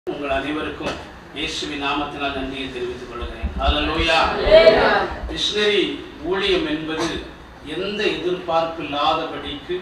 உங்கள் அனைவருக்கும் இயேசுவின் நாமத்தினால் நன்றியை தெரிவித்துக் கொள்கிறேன் ஹalleluya மிஷனரி ஊழியம் என்பது எந்த எதிர்பார்ப்பு இல்லாதபடிக்கு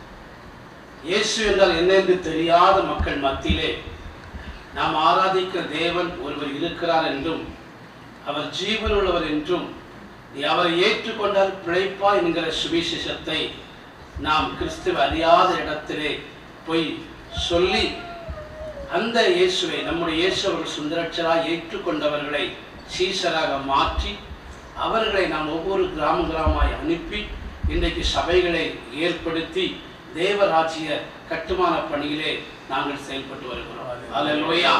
இயேசு என்றால் என்ன என்று தெரியாத மக்கள் மத்தியிலே நாம் ஆராதிக்கிற தேவன் ஒருவர் இருக்கிறார் என்றும் அவர் ஜீவன் உள்ளவர் என்றும் நீ அவரை ஏற்றுக்கொண்டால் பிழைப்பா என்கிற சுவிசேஷத்தை நாம் கிறிஸ்துவ அறியாத இடத்திலே போய் சொல்லி அந்த இயேசுவை நம்முடைய இயேசு அவர்கள் சுந்தரட்சராக ஏற்றுக்கொண்டவர்களை சீசராக மாற்றி அவர்களை நாம் ஒவ்வொரு கிராம கிராமமாய் அனுப்பி இன்றைக்கு சபைகளை ஏற்படுத்தி தேவராஜ்ய கட்டுமான பணியிலே நாங்கள் செயல்பட்டு வருகிறோம் அல்லேலூயா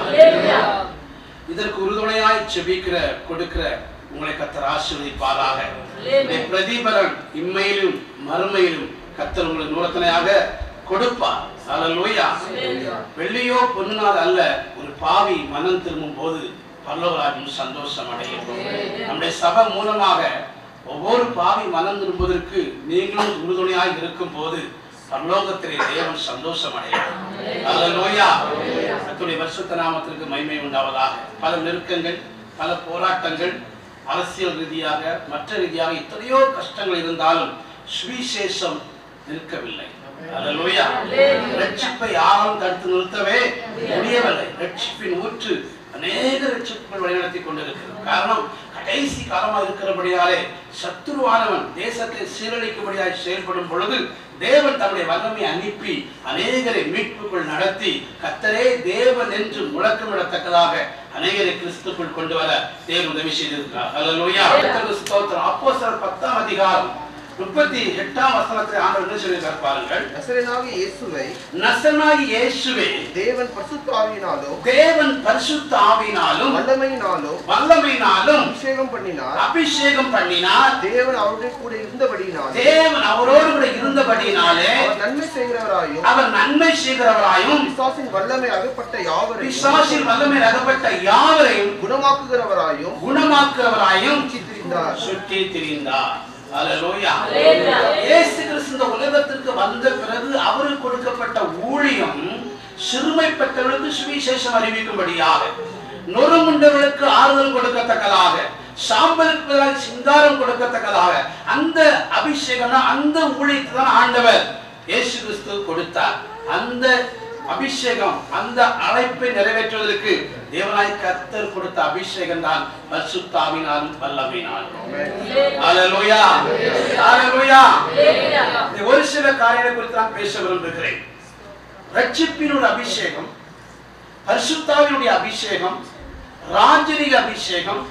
இதற்கு உறுதுணையாய் செபிக்கிற கொடுக்கிற உங்களை கத்தர் ஆசீர்வதிப்பாராக உங்களுடைய பிரதிபலன் இம்மையிலும் மறுமையிலும் கத்தர் உங்களுக்கு நூறத்தனையாக கொடுப்பார் அல்லேலூயா வெள்ளியோ பொன்னால் அல்ல ஒரு பாவி மனம் திரும்பும் போது பரலோகராஜ்யம் சந்தோஷம் அடையும் நம்முடைய சபை மூலமாக ஒவ்வொரு பாவி மனம் திரும்புவதற்கு நீங்களும் உறுதுணையாக இருக்கும் போது பரலோகத்திலே தேவன் சந்தோஷம் அடையும் அல்லேலூயா கர்த்தருடைய பரிசுத்த நாமத்திற்கு மகிமை உண்டாவதாக பல நெருக்கங்கள் பல போராட்டங்கள் அரசியல் ரீதியாக மற்ற ரீதியாக எத்தனையோ கஷ்டங்கள் இருந்தாலும் சுவிசேஷம் நிற்கவில்லை அல்லேலூயா ரட்சிப்பை யாரும் தடுத்து நிறுத்தவே முடியவில்லை ரட்சிப்பின் ஊற்று அநேக ரட்சிப்புகள் வழிநடத்தி கொண்டிருக்கிறது காரணம் கடைசி காலமாக இருக்கிறபடியாலே சத்துருவானவன் தேசத்தை சீரழிக்கும்படியாய் செயல்படும் பொழுது தேவன் தம்முடைய வல்லமை அனுப்பி அநேகரை மீட்புக்குள் நடத்தி கத்தரே தேவன் என்று முழக்கமிடத்தக்கதாக அநேகரை கிறிஸ்துக்குள் கொண்டு வர தேவன் உதவி செய்திருக்கிறார் அல்லேலூயா கர்த்தருக்கு ஸ்தோத்திரம் அப்போஸ்தலர் பத்தாம் அதிகாரம் முப்பத்தி எட்டாம் வசனத்தில் ஆண்டவர் என்ன சொல்லியிருக்கார் பாருங்கள் நசரேனாகிய இயேசுவை நசனாகி இயேசுவே தேவன் பரிசுத்த ஆவியினாலோ தேவன் பரிசுத்த ஆவினாலும் வல்லமையினாலோ வல்லமையினாலும் அபிஷேகம் பண்ணினார் அபிஷேகம் பண்ணினார் தேவன் அவருடைய கூட இருந்தபடியினாலே தேவன் அவரோடு கூட இருந்தபடியினாலே அவர் நன்மை செய்கிறவராயும் அவர் நன்மை செய்கிறவராயும் பிசாசின் வல்லமை அகப்பட்ட யாவரையும் பிசாசின் வல்லமை அகப்பட்ட யாவரையும் குணமாக்குகிறவராயும் குணமாக்குறவராயும் சித்திரிந்தார் சுற்றி திரிந்தார் அல்லேலூயா இயேசு கிறிஸ்து இந்த உலகத்திற்கு வந்த பிறகு அவருக்கு கொடுக்கப்பட்ட ஊழியம் சிறுமைப்பட்டவர்களுக்கு சுவிசேஷம் அறிவிக்கும்படியாக நொறுமுண்டவர்களுக்கு ஆறுதல் கொடுக்கத்தக்கதாக சாம்பலுக்கு பதிலாக சிங்காரம் கொடுக்கத்தக்கதாக அந்த அபிஷேகம் தான் அந்த ஊழியத்தை தான் ஆண்டவர் இயேசு கிறிஸ்து கொடுத்தார் அந்த அபிஷேகம் அந்த அழைப்பை நிறைவேற்றுவதற்கு தேவனாய் கர்த்தர் கொடுத்த அபிஷேகம் தான் பரிசுத்தாவினாலும் வல்லமையினாலும் ஹalleluya ஹalleluya இந்த ஒரு சில காரியங்களை குறித்து நான் பேச விரும்புகிறேன் ரட்சிப்பின் ஒரு அபிஷேகம் பரிசுத்தாவினுடைய அபிஷேகம் ராஜரிக அபிஷேகம்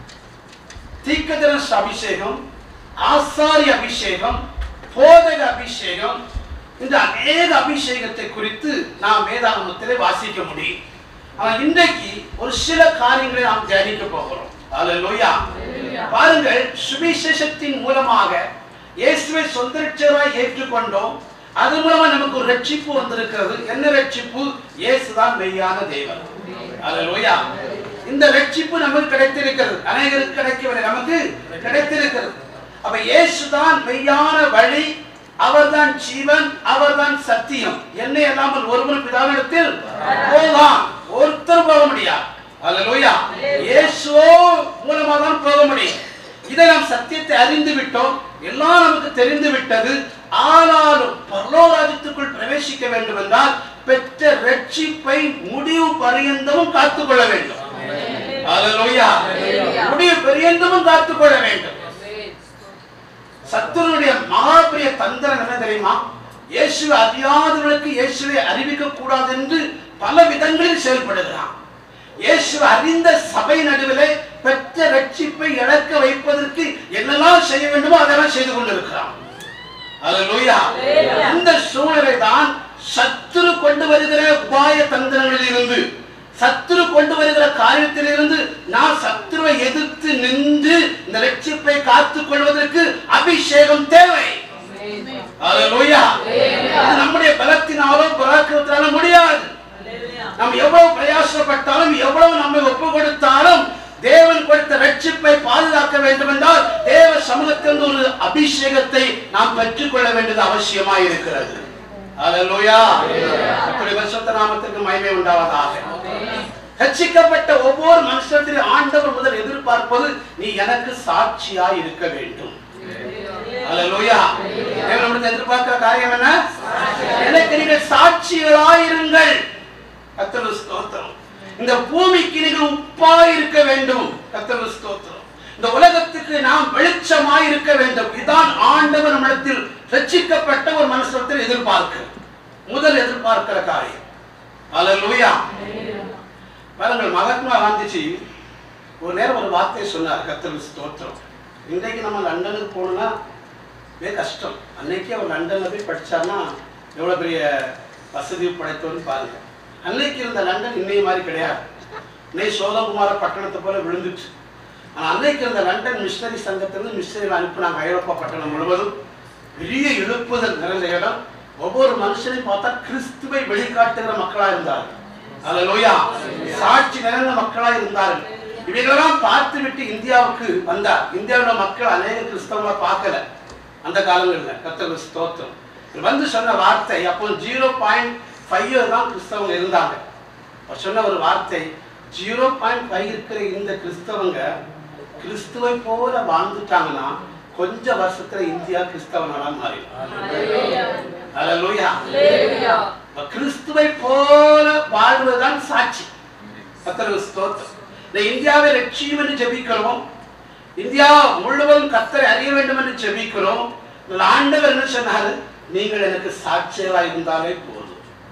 தீக்கதரஸ் அபிஷேகம் ஆசாரி அபிஷேகம் போதக அபிஷேகம் இந்த அநேக அபிஷேகத்தை குறித்து நாம் வேதாகமத்திலே வாசிக்க முடியும் ஆனால் இன்றைக்கு ஒரு சில காரியங்களை நாம் தியானிக்க போகிறோம் அல்லேலூயா பாருங்கள் சுவிசேஷத்தின் மூலமாக இயேசுவை சொந்த ரட்சகராய் ஏற்றுக்கொண்டோம் அது மூலமா நமக்கு ஒரு ரட்சிப்பு வந்திருக்கிறது என்ன ரட்சிப்பு இயேசுதான் மெய்யான தேவன் அல்லேலூயா இந்த ரட்சிப்பு நமக்கு கிடைத்திருக்கிறது அநேகருக்கு கிடைக்கவில்லை நமக்கு கிடைத்திருக்கிறது அப்ப இயேசுதான் மெய்யான வழி அவர்தான் ஜீவன் அவர்தான் சத்தியம் என்னை அல்லாமல் ஒருவன் பிதாவிடத்தில் போகலாம் ஒருத்தர் போக முடியாது அல்லேலூயா இயேசுவோ மூலமா தான் போக முடியும் இதை நாம் சத்தியத்தை அறிந்து விட்டோம் எல்லாம் நமக்கு தெரிந்து விட்டது ஆனாலும் பரலோராஜ்யத்துக்குள் பிரவேசிக்க வேண்டும் என்றால் பெற்ற ரட்சிப்பை முடிவு பரியந்தமும் காத்துக்கொள்ள வேண்டும் அல்லேலூயா முடிவு பரியந்தமும் காத்துக்கொள்ள வேண்டும் சத்துருடைய மகாபிரிய தந்திரம் என்ன தெரியுமா இயேசுவை அறியாதவர்களுக்கு இயேசுவை அறிவிக்க கூடாது என்று பல விதங்களில் செயல்படுகிறான் இயேசுவை அறிந்த சபை நடுவிலே பெற்ற ரட்சிப்பை இழக்க வைப்பதற்கு என்னெல்லாம் செய்ய வேண்டுமோ அதெல்லாம் செய்து கொண்டிருக்கிறான் அல்லேலூயா இந்த சூழ்நிலை தான் சத்துரு கொண்டு வருகிற உபாய தந்திரங்களில் இருந்து சத்துரு கொண்டு வருகிற காரியத்திலிருந்து நான் சத்துருவை எதிர்த்து நின்று இந்த ரட்சிப்பை காத்துக் கொள்வதற்கு அபிஷேகம் தேவை அல்லேலூயா இது நம்முடைய பலத்தினாலோ பராக்கிரத்தினாலோ முடியாது நாம் எவ்வளவு பிரயாசப்பட்டாலும் எவ்வளவு நம்மை ஒப்பு கொடுத்தாலும் தேவன் கொடுத்த ரட்சிப்பை பாதுகாக்க வேண்டும் என்றால் தேவ சமூகத்திலிருந்து ஒரு அபிஷேகத்தை நாம் பெற்றுக்கொள்ள வேண்டியது அவசியமாய் இருக்கிறது அல்லேலூயா கர்த்தருடைய பரிசுத்த நாமத்திற்கு மகிமை உண்டாவதாக ரட்சிக்கப்பட்ட ஒவ்வொரு மனுஷத்திலும் ஆண்டவர் முதல் எதிர்பார்ப்பது நீ எனக்கு சாட்சியாய் இருக்க வேண்டும் அல்லேலூயா தேவன் நம்மிடத்தில் எதிர்பார்க்கிற காரியம் என்ன எனக்கு நீங்கள் சாட்சிகளாயிருங்கள் கர்த்தர் ஸ்தோத்திரம் இந்த பூமிக்கு நீங்கள் உப்பாய் இருக்க வேண்டும் கர்த்தர் ஸ்தோத்திரம் இந்த உலகத்துக்கு நாம் வெளிச்சமாய் இருக்க வேண்டும் இதுதான் ஆண்டவர் நம்மிடத்தில் ரட்சிக்கப்பட்ட ஒரு மனுஷத்தில் எதிர்பார்க்க முதல் எதிர்பார்க்கிற காரியம் அல்லேலூயா பாருங்கள் மகாத்மா காந்திஜி ஒரு நேரம் ஒரு வார்த்தை சொன்னார் கர்த்தர் ஸ்தோத்திரம் இன்றைக்கு நம்ம லண்டனுக்கு போகணும்னா மிக கஷ்டம் அன்னைக்கு அவர் லண்டன்ல போய் படிச்சார்னா எவ்வளவு பெரிய வசதி படைத்தவர்னு பாருங்க அன்னைக்கு இருந்த லண்டன் இன்னைய மாதிரி கிடையாது இன்னைக்கு சோதகுமார பட்டணத்தை போல விழுந்துச்சு ஆனா அன்னைக்கு இருந்த லண்டன் மிஷனரி சங்கத்திலிருந்து மிஷனரிகள் அனுப்பினாங்க ஐரோப்பா பட்டணம் முழுவதும் பெரிய எழுப்புதல் நிறைந்த இடம் ஒவ்வொரு மனுஷனையும் பார்த்தா கிறிஸ்துவை வெளிக்காட்டுகிற மக்களா இருந்தார்கள் அல்லேலூயா சாட்சி நிறைந்த மக்களா இருந்தார்கள் இவைகளெல்லாம் பார்த்து விட்டு இந்தியாவுக்கு வந்தார் இந்தியாவுல மக்கள் அநேக கிறிஸ்தவங்களை பார்க்கல அந்த காலங்களில் கத்தர் ஸ்தோத்திரம் இவர் வந்து சொன்ன வார்த்தை அப்போ ஜீரோ பாயிண்ட் ஃபைவ் தான் கிறிஸ்தவங்க இருந்தாங்க அவர் சொன்ன ஒரு வார்த்தை ஜீரோ பாயிண்ட் ஃபைவ் இருக்கிற இந்த கிறிஸ்தவங்க கிறிஸ்துவை போல வாழ்ந்துட்டாங்கன்னா கொஞ்ச வருஷத்துல இந்தியா கிறிஸ்தவ நாடா மாறிடும் அல்லேலூயா அப்ப கிறிஸ்துவை போல வாழ்வதுதான் சாட்சி கத்தர் ஸ்தோத்திரம் இந்த இந்தியாவை லட்சியம் என்று ஜெபிக்கிறோம் இந்தியா முழுவதும் கத்தரை அறிய வேண்டும் என்று ஜெபிக்கிறோம் இதுல ஆண்டவர் என்ன சொன்னாரு நீங்கள் எனக்கு சாட்சியலா இருந்தாலே போதும்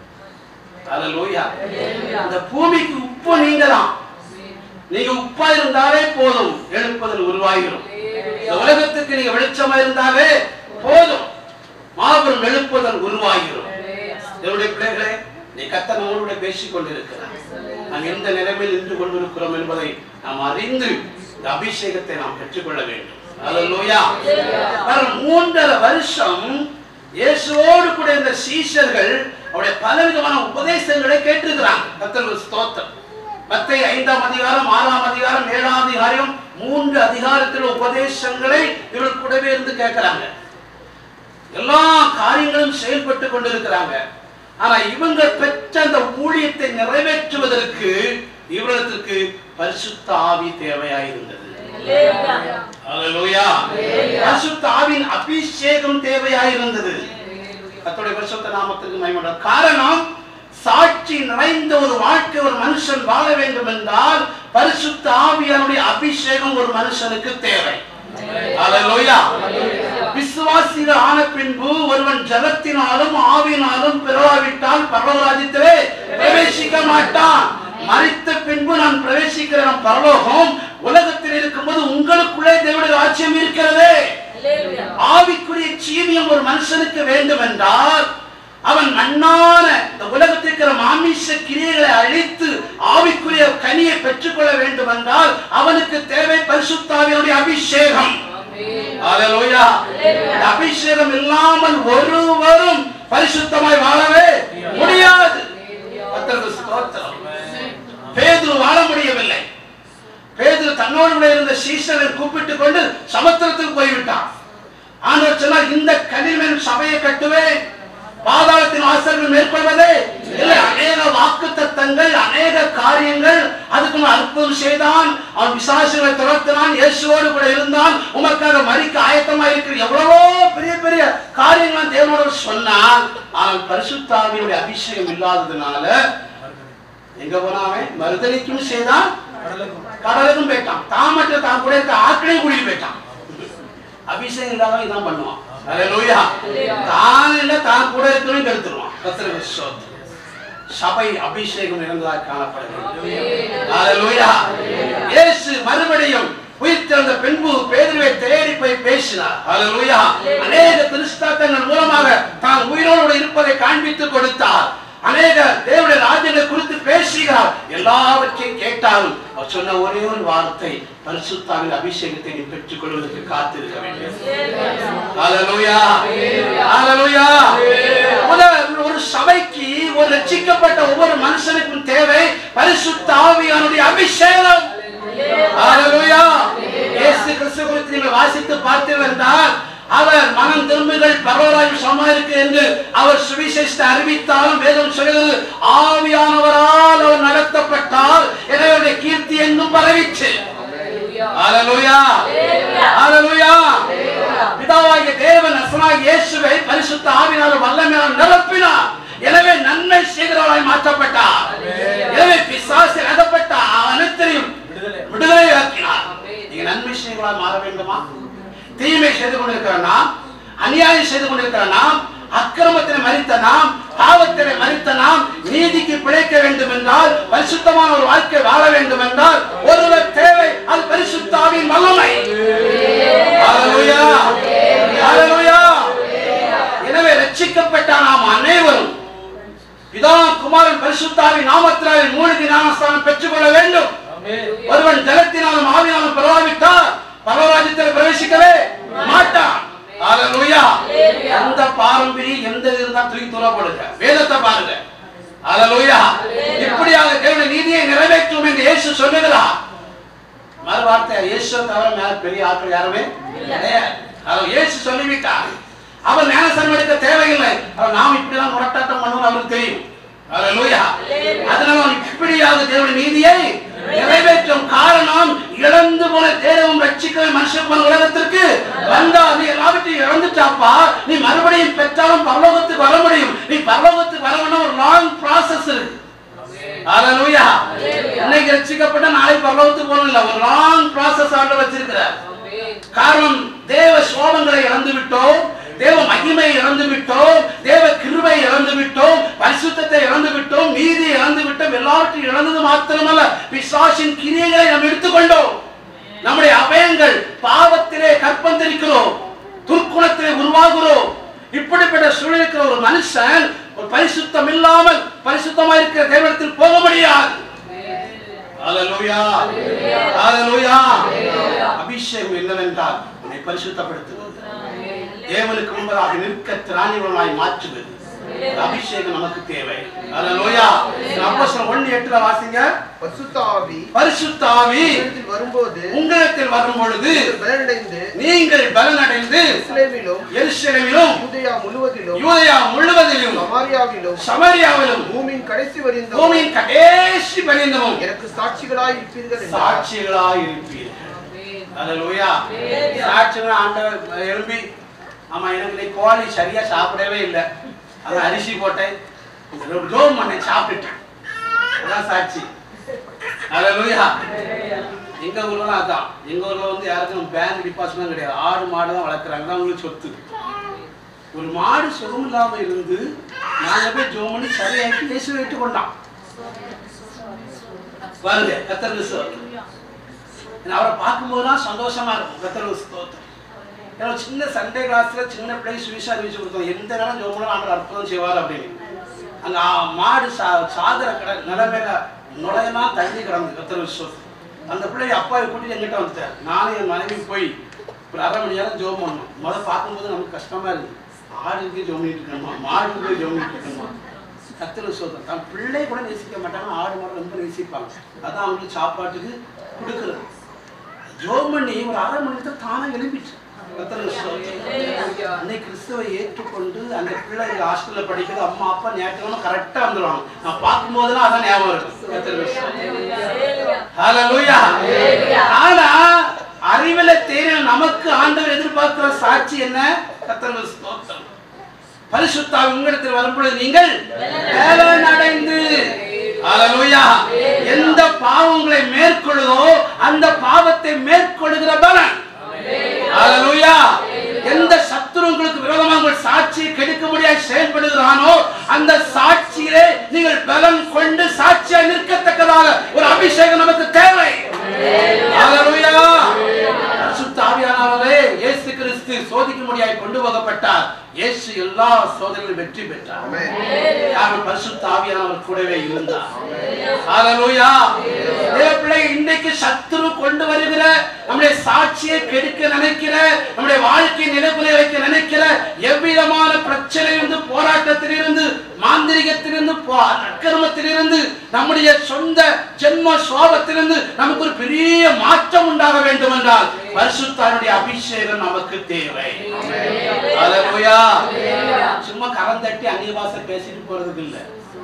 அல்லேலூயா இந்த பூமிக்கு உப்பு நீங்க தான் நீங்க உப்பா இருந்தாலே போதும் எழுப்புதல் உருவாகிடும் இந்த உலகத்துக்கு நீங்க வெளிச்சமா இருந்தாலே போதும் மாபெரும் எழுப்புதல் உருவாகிடும் தேவனுடைய பிள்ளைகளே நீ கத்த நம்மளோட பேசிக் கொண்டிருக்கிறார் நாம் எந்த நிலைமையில் நின்று கொண்டிருக்கிறோம் என்பதை நாம் அறிந்து இந்த அபிஷேகத்தை நாம் பெற்றுக்கொள்ள வேண்டும் அல்லேலூயா பாருங்க, மூன்றரை வருஷம் இயேசுவோடு கூட இந்த சீஷர்கள் அவருடைய பலவிதமான உபதேசங்களை கேட்டிருக்கிறாங்க கத்தர் ஸ்தோத்திரம் மத்திய ஐந்தாம் அதிகாரம் ஆறாம் அதிகாரம் ஏழாம் அதிகாரம் மூன்று அதிகாரத்தில் உபதேசங்களை இவர்கள் கூடவே இருந்து கேட்கிறாங்க எல்லா காரியங்களும் செயல்பட்டு கொண்டிருக்கிறாங்க ஆனா இவங்க பெற்ற அந்த ஊழியத்தை நிறைவேற்றுவதற்கு இவர்களுக்கு பரிசுத்த ஆவி தேவையாயிருந்தது அல்லேலூயா பரிசுத்த ஆவியின் அபிஷேகம் தேவையாயிருந்தது கர்த்தருடைய பரிசுத்த நாமத்துக்கு மகிமை காரணம் சாட்சி நிறைந்த ஒரு வாழ்க்கை ஒரு மனுஷன் வாழ வேண்டும் என்றால் பரிசுத்த ஆவியானுடைய அபிஷேகம் ஒரு மனுஷனுக்கு தேவை அல்லேலூயா விசுவாசிகள் ஆன பின்பு ஒருவன் ஜலத்தினாலும் ஆவியினாலும் பிறவாவிட்டால் பரலோகராஜ்யத்திலே பிரவேசிக்க மாட்டான் மறித்த பின்பு நான் பிரவேசிக்கிற நம் பரலோகம் உலகத்தில் இருக்கும்போது உங்களுக்குள்ளே தேவனுடைய ராஜ்யம் இருக்கிறதே ஆவிக்குரிய ஜீவியம் ஒரு மனுஷனுக்கு வேண்டும் என்றால் அவன் மண்ணான இந்த உலகத்தில் இருக்கிற மாமிச கிரியைகளை அழித்து ஆவிக்குரிய கனியை பெற்றுக்கொள்ள வேண்டும் என்றால் அவனுக்கு தேவை பரிசுத்தாவினுடைய அபிஷேகம் ஹalleluya இந்த அபிஷேகம் இல்லாமல் ஒருவரும் பரிசுத்தமாய் வாழவே முடியாது கர்த்தருக்கு ஸ்தோத்திரம் பேதுரு வாழ முடியவில்லை பேதுரு தன்னோடு கூட இருந்த சீசரை கூப்பிட்டுக் கொண்டு சமுத்திரத்துக்கு போய்விட்டான் ஆண்டவர் சொன்னார் இந்த கனிமேல் சபையை கட்டுவேன் பாதாளத்தின் வாசல்கள் மேற்கொள்வதே இல்லை அநேக வாக்கு தத்தங்கள் அநேக காரியங்கள் அதுக்கு முன் அற்புதம் செய்தான் அவன் விசாசுகளை துரத்தினான் இயேசுவோடு கூட இருந்தான் உமக்காக மறிக்க ஆயத்தமா இருக்கிற எவ்வளவோ பெரிய பெரிய காரியங்கள் தேவனோடு சொன்னான் ஆனால் பரிசுத்தாவியுடைய அபிஷேகம் இல்லாததுனால எங்க போனான் அவன் மறுதளிக்கும் செய்தான் கடலுக்கும் போயிட்டான் தான் மட்டும் தான் கூட இருக்க ஆட்களையும் கூட்டிட்டு போயிட்டான் அபிஷேகம் இல்லாதவன் இதான் பண்ணுவான் அல்லேலூயா தான் இல்ல தான் கூட இருக்கணும் கெடுத்துருவான் கர்த்தருக்கு ஸ்தோத்திரம். சபை அபிஷேகம் நிறைந்ததாக காணப்பட வேண்டும் அல்லேலூயா இயேசு மறுபடியும் உயிர்த்தெழுந்த பின்பு பேதுருவை தேடி போய் பேசினார் அல்லேலூயா அநேக திருஷ்டாத்தங்கள் மூலமாக தான் உயிரோடு இருப்பதை காண்பித்து கொடுத்தார் அநேக தேவனுடைய ராஜ்யங்களை குறித்து பேசுகிறார் எல்லாவற்றையும் கேட்டாலும் அவர் சொன்ன ஒரே ஒரு வார்த்தை பரிசுத்தாவின் அபிஷேகத்தை நீ பெற்றுக் கொள்வதற்கு காத்திருக்க வேண்டும் ஹalleluya ஹalleluya முதல் ஒரு சபைக்கு ஒரு ரட்சிக்கப்பட்ட ஒவ்வொரு மனுஷனுக்கும் தேவை பரிசுத்த ஆவியானுடைய அபிஷேகம் ஹalleluya இயேசு கிறிஸ்து குறித்து நீங்கள் வாசித்து பார்த்தீர்கள் என்றால் அவர் மனம் திரும்புகள் பரவராயும் சமாளிக்கு என்று அவர் சுவிசேஷத்தை அறிவித்தாலும் வேதம் சொல்கிறது ஆவியானவரால் அவர் நடத்தப்பட்டால் கர்த்தனாக இயேசுவை பரிசுத்த ஆவினால் வல்லமையால் நிரப்பினார் எனவே நன்மை செய்கிறவராய் மாற்றப்பட்டார் எனவே பிசாசு அகப்பட்ட அனைத்தையும் விடுதலை ஆக்கினார் நீங்க நன்மை செய்கிறவராய் மாற வேண்டுமா தீமை செய்து கொண்டிருக்கிற நாம் அநியாயம் செய்து கொண்டிருக்கிற நாம் அக்கிரமத்தில் மறித்த நாம் பாவத்திலே மறித்த நாம் நீதிக்கு பிழைக்க வேண்டும் என்றால் பரிசுத்தமான ஒரு வாழ்க்கை வாழ வேண்டும் என்றால் ஒருவர் தேவை அது பரிசுத்தாவின் வல்லமை ஹalleluya ஹalleluya எனவே ரட்சிக்கப்பட்ட நாம் அனைவரும் பிதா குமாரன் பரிசுத்தாவின் நாமத்தினாலே மூழ்கி ஞானஸ்தானம் பெற்றுக்கொள்ள வேண்டும் ஒருவன் ஜலத்தினாலும் ஆவினாலும் பரவாவிட்டால் பரவராஜ்யத்தில் பிரவேசிக்கவே மாட்டான் ஹalleluya எந்த பாரம்பரியம் எந்த இருந்தா தூக்கி தூரப்படுங்க வேதத்தை பாருங்க ஹalleluya இப்படியாக தேவனுடைய நீதியை நிறைவேற்றும் என்று இயேசு சொல்லுகிறார் மறு வார்த்தை இயேசு தவிர மேல பெரிய ஆட்கள் யாருமே கிடையாது அவர் இயேசு சொல்லிவிட்டார் அவர் ஞானசனம் எடுக்க தேவையில்லை அவர் நாம் இப்படிதான் முரட்டாட்டம் பண்ணுவோம் அவருக்கு தெரியும் ஹalleluya அதனால அவன் இப்படியாக தேவனுடைய நீதியை நிறைவேற்றும் காரணம் இழந்து போன தேவம் ரட்சிக்கவே மனுஷன் உலகத்திற்கு வந்தா நீ எல்லாவற்றையும் இழந்துட்டாப்பா நீ மறுபடியும் பெற்றாலும் பரலோகத்துக்கு வர முடியும் நீ பரலோகத்துக்கு வரணும்னா ஒரு லாங் process இருக்கு ஹalleluya இன்னைக்கு ரட்சிக்கப்பட்ட நாளை பரலோகத்துக்கு போகணும் இல்ல ஒரு லாங் process ஆண்டு வச்சிருக்கிறார் காரணம் தேவ சோபங்களை இழந்து விட்டோம் தேவ மகிமையை இழந்து விட்டோம் தேவ கிருபை இழந்து விட்டோம் பரிசுத்தத்தை இழந்து விட்டோம் நீதியை இழந்து விட்டோம் எல்லாவற்றையும் இழந்தது மாத்திரமல்ல பிசாசின் கிரியைகளை நாம் எடுத்துக்கொண்டோம் நம்முடைய அபயங்கள் பாவத்திலே கற்பந்தரிக்கிறோம் துர்க்குணத்திலே உருவாகிறோம் இப்படிப்பட்ட சூழல் இருக்கிற ஒரு மனுஷன் ஒரு பரிசுத்தம் இல்லாமல் பரிசுத்தமா இருக்கிற தேவனத்தில் போக முடியாது ஹalleluya ஹalleluya அபிஷேகம் என்னவென்றால் உன்னை பரிசுத்தப்படுத்துவது தேவனுக்கு முன்பதாக நிற்க திராணிகளாய் மாற்றுவது இந்த அபிஷேகம் நமக்கு தேவை ஹalleluya அப்போஸ்தலர் 1 8ல வாசிங்க பரிசுத்த ஆவி பரிசுத்த ஆவி உங்களிடத்தில் வரும்போது உங்களிடத்தில் வரும் பொழுது நீங்கள் பலனடைந்து நீங்கள் பலனடைந்து எருசலேமிலும் எருசலேமிலும் யூதேயா முழுவதிலும் யூதேயா முழுவதிலும் சமாரியாவிலும் சமரியாவிலும் பூமியின் கடைசி வரிந்தும் பூமியின் கடைசி பரியந்தமும் எனக்கு சாட்சிகளாய் இருப்பீர்கள் என்றார். சாட்சிகளாய் இருப்பீர்கள் ஹalleluya சாட்சிகள் ஆண்டவர் எழும்பி ஆமா எனக்கு இன்னைக்கு கோழி சரியா சாப்பிடவே இல்லை அதான் அரிசி போட்டேன் ஜோம் பண்ண சாப்பிட்டுட்டேன் அதான் சாட்சி ஹalleluya எங்க ஊர்ல அதான் எங்க ஊர்ல வந்து யாருக்கும் பேங்க் டிபாசிட்லாம் கிடையாது ஆடு மாடு தான் வளர்க்குறாங்க தான் உங்களுக்கு சொத்து ஒரு மாடு சுகம் இல்லாம இருந்து நாங்க போய் ஜோம் பண்ணி சரியாக்கி இயேசு ஏற்றுக்கொண்டான் பாருங்க கத்தருக்கு ஸ்தோத்திரம். ஏன்னா அவரை பார்க்கும்போதுதான் சந்தோஷமா இருக்கும் கத்தருக்கு ஸ்தோத்திரம் ஏன்னா சின்ன சண்டே கிளாஸ்ல சின்ன பிள்ளை சுவிசா அறிவிச்சு கொடுத்தோம் எந்த நேரம் ஜோமனும் ஆண்டவர் அற்புதம் செய்வார் அப்படின்னு அங்க ஆ- மாடு சா சாதர கடை நிலைமையில நுழையெல்லாம் தள்ளி கிடந்து கத்தர் விசுவாசம் அந்த பிள்ளை அப்பாவை கூட்டிட்டு எங்கிட்ட வந்துட்டார் நானும் என் மனைவி போய் ஒரு அரை மணி நேரம் ஜோம் பண்ணோம் முதல்ல பார்க்கும்போது நமக்கு கஷ்டமா இருக்கு ஆடுக்கு ஜோம் பண்ணிட்டு இருக்கணுமா மாடுக்கு போய் ஜோம் பண்ணிட்டு இருக்கணுமா கத்தர் சோதம் தன் பிள்ளை கூட நேசிக்க மாட்டாங்க ஆடு மாடு ரொம்ப நேசிப்பாங்க அதான் அவங்களுக்கு சாப்பாட்டுக்கு கொடுக்குறது ஜோம் பண்ணி ஒரு அரை மணி நேரத்தில் தானே எழுப்பிச்சு கத்தர் சோதம் அன்னைக்கு கிறிஸ்துவை ஏற்றுக்கொண்டு அந்த பிள்ளை எங்க ஹாஸ்டல்ல படிக்கிறது அம்மா அப்பா ஞாயிற்றுக்கிழமை கரெக்டா வந்துருவாங்க நான் பார்க்கும்போதெல்லாம் அதான் ஞாபகம் இருக்கும் கர்த்தருக்கு ஸ்தோத்திரம். ஹalleluya. ஆனா அறிவில தேறின நமக்கு ஆண்டவர் எதிர்பார்க்கிற சாட்சி என்ன கர்த்தருக்கு ஸ்தோத்திரம் பரிசுத்தா உங்களிடத்தில் வரும்பொழுது நீங்கள் வேலன் அடைந்து ஹalleluya. எந்த பாவங்களை மேற்கொள்ளுதோ அந்த பாவத்தை மேற்கொள்ளுகிற பலன் ஹalleluya. எந்த சத்துரு உங்களுக்கு விரோதமாக உங்கள் சாட்சியை கெடுக்க முடியாது செயல்படுகிறானோ அந்த சாட்சியிலே நீங்கள் பலம் கொண்டு சாட்சியா நிற்கத்தக்கதாக ஒரு அபிஷேகம் நமக்கு தேவை ஹalleluya. பரிசுத்த ஆவியானவரே இயேசு கிறிஸ்து சோதிக்க முடியாய் கொண்டு போகப்பட்டார் இயேசு எல்லா சோதனையிலும் வெற்றி பெற்றார் ஆமென். யாரும் பரிசுத்த ஆவியானவர் கூடவே இருந்தார் ஹalleluya தேவ பிள்ளை இன்றைக்கு சத்துரு கொண்டு வருகிற நம்முடைய சாட்சியை கெடுக்க நினைக்கிற நம்முடைய வாழ்க்கையை நிலைக்குலை வைக்க நினைக்கிற எவ்விதமான பிரச்சனையிலிருந்து போராட்டத்திலிருந்து மாந்திரிகத்திலிருந்து போ- அக்கிரமத்திலிருந்து நம்முடைய சொந்த ஜென்ம சோபத்திலிருந்து நமக்கு ஒரு பெரிய மாற்றம் உண்டாக வேண்டும் என்றால் பரிசுத்தாருடைய அபிஷேகம் நமக்கு தேவை ஹalleluya சும்மா கரம் தட்டி அந்நிய பாஷை பேசிட்டு போறதுக்கு இல்ல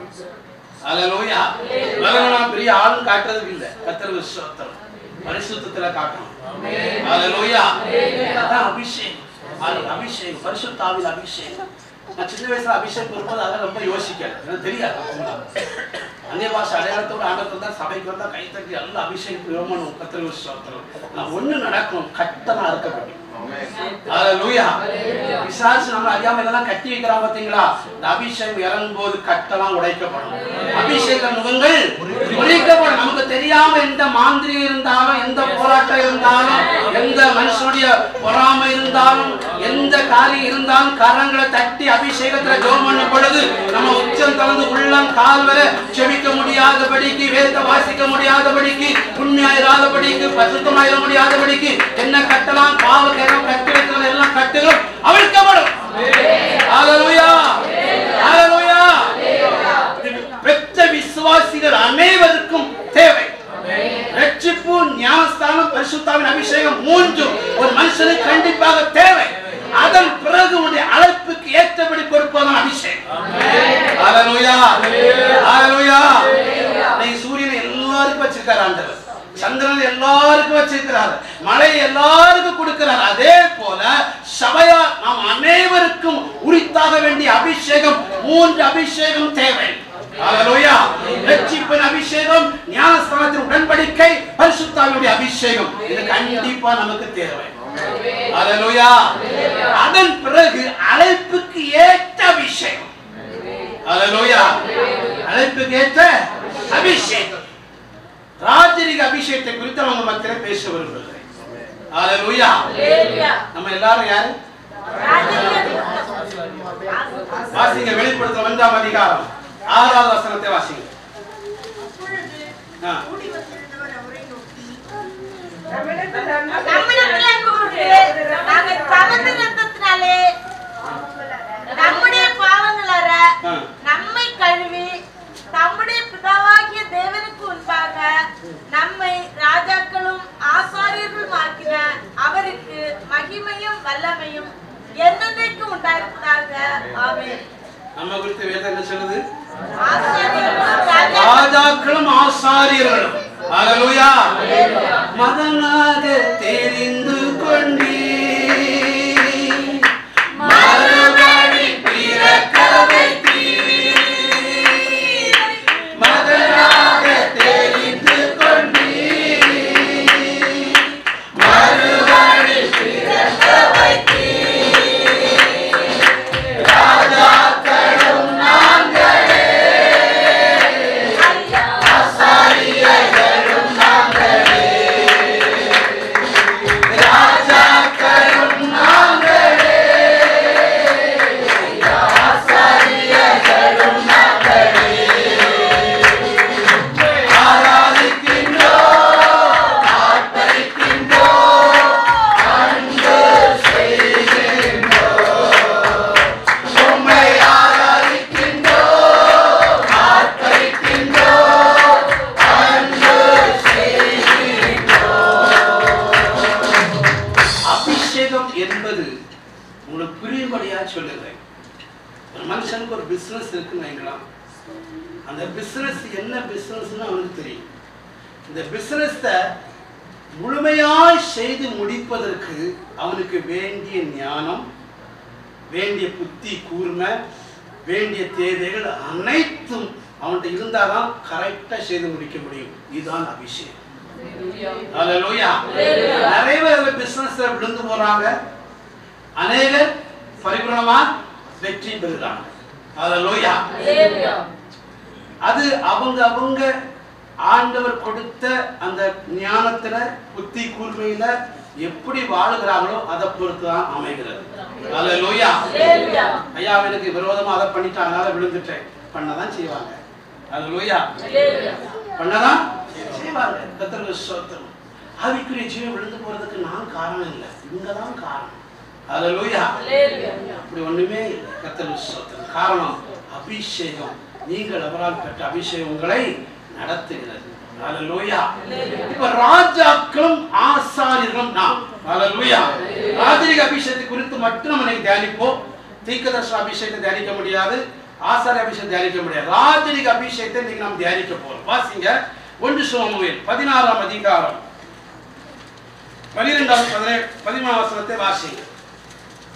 ஹalleluya வரணும்னா பெரிய ஆளும் காட்டுறதுக்கு இல்ல கர்த்தர் விசுவாசம் பரிசுத்தத்துல காட்டணும் ஹalleluya அதான் அபிஷேகம் அது அபிஷேகம் பரிசுத்தாவில் அபிஷேகம் நான் சின்ன வயசுல அபிஷேகம் வரும்போது அதெல்லாம் ரொம்ப யோசிக்கல எனக்கு தெரியாது அப்போலாம். அந்நிய பாஷை அடையாளத்தோட ஆண்டத்தில் தான் சபைக்கு வந்தா கை தட்டி எல்லாம் அபிஷேகம் யோமனும் கத்திர விசுவாசம் நான் ஒண்ணு நடக்கும் கட்டணம் அறுக்கப்படும் ஹalleluya பிசாசு நம்ம அறியாம இதெல்லாம் கட்டி வைக்கிறான் பாத்தீங்களா இந்த அபிஷேகம் இறங்கும் போது கட்டெல்லாம் உடைக்கப்படும் அபிஷேக முகங்கள் உடைக்கப்படும் நமக்கு தெரியாம எந்த மாந்திரி இருந்தாலும் எந்த போராட்டம் இருந்தாலும் எந்த மனுஷனுடைய பொறாமை இருந்தாலும் எந்த காரியம் இருந்தாலும் கரங்களை தட்டி அபிஷேகத்துல ஜோம் பண்ணும் பொழுது நம்ம உச்சம் கலந்து உள்ளம் கால் வரை செபிக்க முடியாதபடிக்கு வேத வாசிக்க முடியாதபடிக்கு உண்மையாயிராதபடிக்கு பசுத்தமாயிர முடியாதபடிக்கு என்ன கட்டலாம் பாவ கேரம் கட்டி வைக்கிறது எல்லாம் கட்டுகள் அவிழ்க்கப்படும் ஹalleluya ஹalleluya இது பெற்ற விசுவாசிகள் அனைவருக்கும் தேவை ரட்சிப்பு ஞானஸ்தானம் பரிசுத்தாவின் அபிஷேகம் மூன்றும் ஒரு மனுஷனுக்கு கண்டிப்பாக தேவை அதன் பிறகு உன்னுடைய அழைப்புக்கு ஏற்றபடி கொடுப்பதும் அபிஷேகம் ஹalleluya ஹalleluya இன்னைக்கு சூரியனை எல்லாருக்கும் வச்சிருக்காரு ஆண்டவர் சந்திரன் எல்லாருக்கும் வச்சிருக்கிறார் மழை எல்லாருக்கும் கொடுக்கிறார் அதே போல சபையா நாம் அனைவருக்கும் உரித்தாக வேண்டிய அபிஷேகம் மூன்று அபிஷேகம் தேவை ஹalleluya ரட்சிப்பின் அபிஷேகம் ஞானஸ்தானத்தின் உடன்படிக்கை பரிசுத்தாவினுடைய அபிஷேகம் இது கண்டிப்பா நமக்கு தேவை ஹalleluya அதன் பிறகு அழைப்புக்கு ஏற்ற அபிஷேகம் ஹalleluya அழைப்புக்கு ஏற்ற அபிஷேகம் ராஜரிக அபிஷேகத்தை குறித்து அவங்க மத்தியில பேச விரும்புகிறேன் ஹalleluya நம்ம எல்லாரும் யாரு வாசிங்க வெளிப்படுத்த ஒன்றாம் அதிகாரம் ஆறாவது வசனத்தை வாசிங்க ஆ. நம்மிடத்தில் அன்பு கூர்ந்து, நாங்கள் தமது இரத்தத்தினாலே நம்முடைய பாவங்களற ஆ. நம்மை கழுவி தம்முடைய பிதாவாகிய தேவனுக்கு முன்பாக நம்மை ராஜாக்களும் ஆசாரியர்களும் ஆக்கின அவருக்கு மகிமையும் வல்லமையும் என்னென்னைக்கும் உண்டாயிருப்பதாக ஆமென் நம்ம குறித்து வேதம் என்ன சொல்லுது ஆசாரியர்களும் ராஜா ராஜாக்களும் ஆசாரியர்களும் ஹalleluya மகனாக தெரிந்து கொண்டீ மறுபடி பிறக்க வைத்தீர். மகனாக தெரிந்து கொண்டீர். மறுபடி பிறக்க வைத்தீர். ராஜாக்களும் நாங்களே ஆசாரியர்களும் நாங்களே ராஜாக்களும் நாங்களே ஆசாரியர்களும் நாங்களே ஆராதிக்கின்றோம் ஆர்ப்பரிக்கின்றோம் அன்பு செய்கின்றோம் உம்மை ஆராதிக்கின்றோம் ஆர்ப்பரிக்கின்றோம் அன்பு அபிஷேகம் என்பது உங்களுக்கு புரியும்படியா சொல்லுகிறேன் ஒரு மனுஷனுக்கு ஒரு பிசினஸ் இருக்குன்னு வைங்களா அந்த பிசினஸ் என்ன பிசினஸ்னு அவனுக்கு தெரியும் இந்த பிசினஸ முழுமையாய் செய்து முடிப்பதற்கு அவனுக்கு வேண்டிய ஞானம் வேண்டிய புத்தி கூர்மை வேண்டிய தேவைகள் அனைத்தும் அவன்கிட்ட இருந்தாதான் கரெக்டா செய்து முடிக்க முடியும் இதுதான் அபிஷேகம் ஹalleluya நிறைய பேர் அந்த பிசினஸ்ல விழுந்து போறாங்க அநேகர் பரிபூர்ணமா வெற்றி பெறுறாங்க ஹalleluya அது அவங்க அவங்க ஆண்டவர் கொடுத்த அந்த ஞானத்துல புத்தி கூர்மையில எப்படி வாழுகிறாங்களோ அதை பொறுத்து தான் அமைகிறது ஹalleluya ஐயா எனக்கு விரோதமா அதை பண்ணிட்டாங்க அதனால விழுந்துட்டேன் பண்ணதான் செய்வாங்க ஹalleluya பண்ணதான் செய்வாங்க கத்தருக்கு ஸ்தோத்திரம் ஆவிக்குரிய ஜீவன் விழுந்து போறதுக்கு நான் காரணம் இல்லை இவங்க தான் காரணம் ஹalleluya அப்படி ஒண்ணுமே இல்லை கத்தருக்கு ஸ்தோத்திரம் காரணம் அபிஷேகம் நீங்கள் அவரால் பெற்ற அபிஷேகம் உங்களை நடத்துகிறது ஹalleluya இப்ப ராஜாக்களும் ஆசாரியர்களும் நாம் ஹalleluya ராஜரிக அபிஷேகத்தை குறித்து மட்டும் நம்ம இன்னைக்கு தியானிப்போம் தீர்க்கதர்ஷன அபிஷேகத்தை தியானிக்க முடியாது ஆசாரிய அபிஷேகம் தியானிக்க முடியாது ராஜரிக அபிஷேகத்தை இன்னைக்கு நாம் தியானிக்க போறோம் வாசிங்க ஒன்று சோமுவேல் பதினாறாம் அதிகாரம் பனிரெண்டாம் பதினேழு பதிமூணாம் வசனத்தை வாசிங்க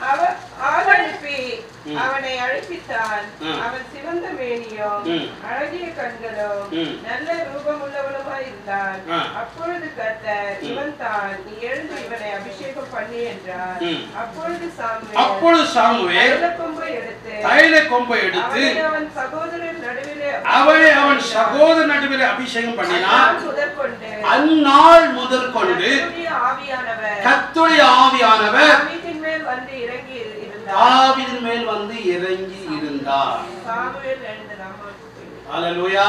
அவ- ஆள் அனுப்பி ம். அவனை அழைப்பித்தான் ம். அவன் சிவந்த மேனியும் ம். அழகிய கண்களும் ம். நல்ல ரூபமுள்ளவனுமாய் இருந்தான் ஆ. அப்பொழுது கர்த்தர் ம். இவன் தான் நீ எழுந்து இவனை அபிஷேகம் பண்ணி என்றார் ம். அப்பொழுது சாமுவேல் அப்பொழுது சாமுவேல் தைலக்கொம்பை எடுத்து தைல கொம்பை எடுத்து அவனை அவன் சகோதரர் நடுவிலே அவனை அவன் சகோதர நடுவில் அபிஷேகம் பண்ணினான் அந்நாள் முதற்கொண்டு அந்நாள் முதற்கொண்டு கர்த்தருடைய ஆவியானவர் கத்துடைய ஆவியானவர் தாவீதின் மேல் வந்து இறங்கி இரு- இருந்தார் தாவீதின் மேல் வந்து இறங்கி இருந்தார் சாமுவேல் எழுந்து ராமாவுக்கு ஹalleluya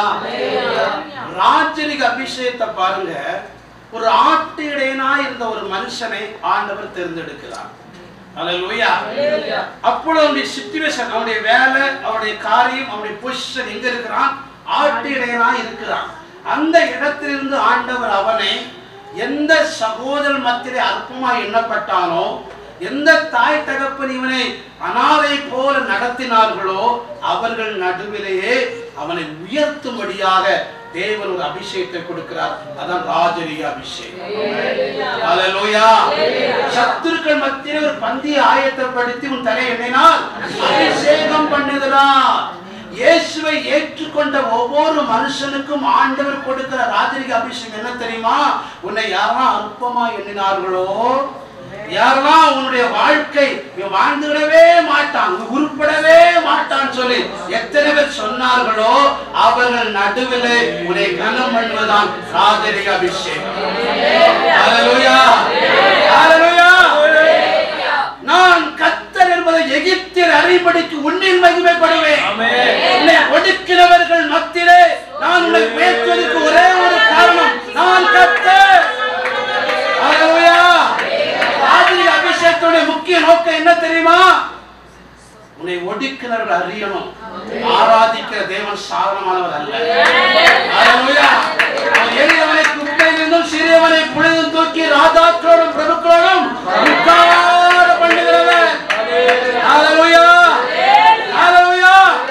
ராஜரிக அபிஷேகத்தை பாருங்க ஒரு ஆட்டு இடையனா இருந்த ஒரு மனுஷனை ஆண்டவர் தேர்ந்தெடுக்கிறார் ஹalleluya அப்பொழுது அவனுடைய சிச்சுவேஷன் அவனுடைய வேலை அவனுடைய காரியம் அவனுடைய பொசிஷன் எங்க இருக்கிறான் ஆட்டு இடையனா இருக்கிறான் அந்த இடத்திலிருந்து ஆண்டவர் அவனை எந்த சகோதரன் மத்தியிலே அற்பமா எண்ணப்பட்டானோ எந்த தாய் தகப்பன் இவனை அனாதை போல நடத்தினார்களோ அவர்கள் நடுவிலேயே அவனை உயர்த்தும்படியாக தேவன் ஒரு அபிஷேகத்தை கொடுக்கிறார் அதான் ராஜரீக அபிஷேகம் ஹalleluya சத்துருக்கள் மத்தியிலே ஒரு பந்தியை ஆயத்தப்படுத்தி உன் தலை எண்ணினால் அபிஷேகம் பண்ணுகிறார் இயேசுவை ஏற்றுக்கொண்ட ஒவ்வொரு மனுஷனுக்கும் ஆண்டவர் கொடுக்கிற ராஜரிக அபிஷேகம் என்ன தெரியுமா உன்னை யாரெல்லாம் அற்பமா எண்ணினார்களோ யாரெல்லாம் உன்னுடைய வாழ்க்கை இவன் வாழ்ந்துவிடவே மாட்டான் இவன் உருப்படவே மாட்டான் சொல்லி எத்தனை பேர் சொன்னார்களோ அவர்கள் நடுவிலே உன்னை கனம் பண்ணுவதுதான் ராஜரிக அபிஷேகம் ஹalleluya ஹalleluya நான் கத்தர் என்பதை எகிப்தியர் அறிபடிக்கு உன்னில் மகிமைப்படுவேன் உன்னை ஒடுக்கிறவர்கள் மத்தியிலே நான் உன்னை உயர்த்துவதற்கு ஒரே ஒரு காரணம் நான் கத்தர் ஹalleluya ராஜரிக அபிஷேகத்துடைய முக்கிய நோக்கம் என்ன தெரியுமா உன்னை ஒடுக்கினர்கள் அறியணும் ஆராதிக்கிற தேவன் சாதனமானவர் அல்ல ஹalleluya அவன் எளியவனை குப்பையிலிருந்தும் சிறியவனை புனிதம் தூக்கி ராஜாக்களோடும் பிரபுக்களோடும் உட்கார பண்ணுகிறவன் ஹalleluya ஹalleluya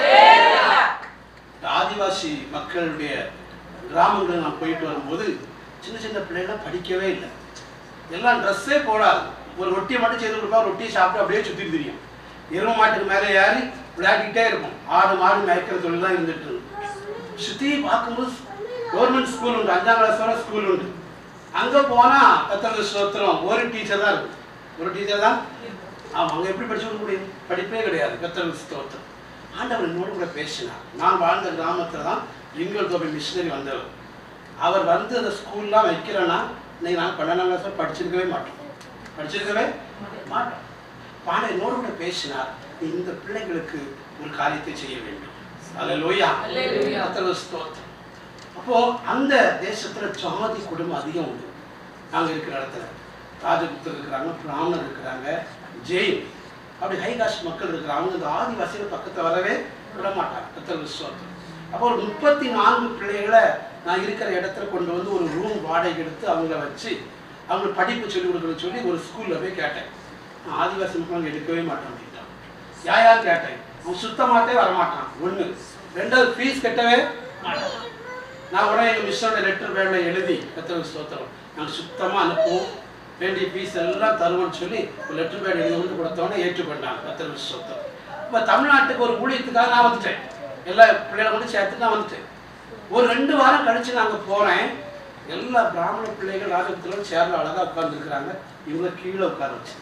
ஆதிவாசி மக்களுடைய கிராமங்கள் நான் போயிட்டு வரும்போது சின்ன சின்ன பிள்ளைகள்லாம் படிக்கவே இல்லை எல்லாம் ட்ரெஸ்ஸே போடாது ஒரு ரொட்டியை மட்டும் செய்து கொடுப்பா ரொட்டியை சாப்பிட்டு அப்படியே சுற்றிட்டு தெரியும் எரும மாட்டுக்கு மேலே ஏறி விளையாடிக்கிட்டே இருக்கும் ஆடு மாடு மேய்க்கிற தொழில் தான் இருந்துட்டு இருக்கும் சுற்றி பார்க்கும்போது கவர்மெண்ட் ஸ்கூல் உண்டு அஞ்சாம் கிளாஸ் வரை ஸ்கூல் உண்டு அங்கே போனால் கத்தக ஸ்தோத்திரம் ஒரு டீச்சர் தான் இருக்கும் ஒரு டீச்சர் தான் ஆமாம் அங்கே எப்படி படிச்சு கொடுக்க முடியும் படிப்பே கிடையாது கத்தக ஸ்தோத்திரம் ஆண்டவர் என்னோட கூட பேசினார் நான் வாழ்ந்த கிராமத்தில் தான் லிங்கல் கோபி மிஷினரி வந்தவர் அவர் வந்து அந்த ஸ்கூல்லாம் வைக்கிறேன்னா இன்னைக்கு நாங்கள் பன்னெண்டாம் கிளாஸ் வரை படிச்சிருக்கவே மாட்டோம் படிச்சிருக்கவே மாட்டோம் பாண்டவர் என்னோட கூட பேசினார் "நீ இந்த பிள்ளைகளுக்கு ஒரு காரியத்தை செய்ய வேண்டும் அதில் லோயா ஸ்தோத்திரம் அப்போ அந்த தேசத்துல ஜாதி குடும்பம் அதிகம் உண்டு நாங்க இருக்கிற இடத்துல ராஜபுத்தர் இருக்கிறாங்க பிராமணர் இருக்கிறாங்க ஜெயின் அப்படி ஹைகாஸ்ட் மக்கள் இருக்கிறாங்க இந்த ஆதிவாசிகள் பக்கத்துல வரவே விட மாட்டாங்க கத்தர் விசுவாசம் அப்போ ஒரு முப்பத்தி நான்கு பிள்ளைகளை நான் இருக்கிற இடத்துல கொண்டு வந்து ஒரு ரூம் வாடகை எடுத்து அவங்கள வச்சு அவங்களுக்கு படிப்பு சொல்லிக் கொடுக்கணும்னு சொல்லி ஒரு ஸ்கூல்ல போய் கேட்டேன் நான் ஆதிவாசி மக்கள் எடுக்கவே மாட்டேன் அப்படின்ட்டான் யார் யார் கேட்டேன் அவன் சுத்தமாட்டே வரமாட்டான் ஒண்ணு ரெண்டாவது ஃபீஸ் கட்டவே மாட்டான் நான் உடனே எங்கள் மிஸ்ஸோட லெட்டர் வேலை எழுதி கத்திர ஸ்தோத்திரம் நாங்கள் சுத்தமாக அனுப்புவோம் வேண்டிய ஃபீஸ் எல்லாம் தருவோம்னு சொல்லி ஒரு லெட்டர் பேட் எழுதி வந்து கொடுத்தோன்னே ஏற்றுக்கொண்டாங்க கத்திர ஸ்தோத்திரம் இப்போ தமிழ்நாட்டுக்கு ஒரு ஊழியத்துக்காக நான் வந்துட்டேன் எல்லா பிள்ளைகளை கொண்டு சேர்த்து நான் வந்துட்டேன் ஒரு ரெண்டு வாரம் கழிச்சு நாங்கள் போகிறேன் எல்லா பிராமண பிள்ளைகள் ராஜபுத்திரம் சேர்ல அழகாக உட்காந்துருக்குறாங்க இவங்க கீழே உட்கார வச்சு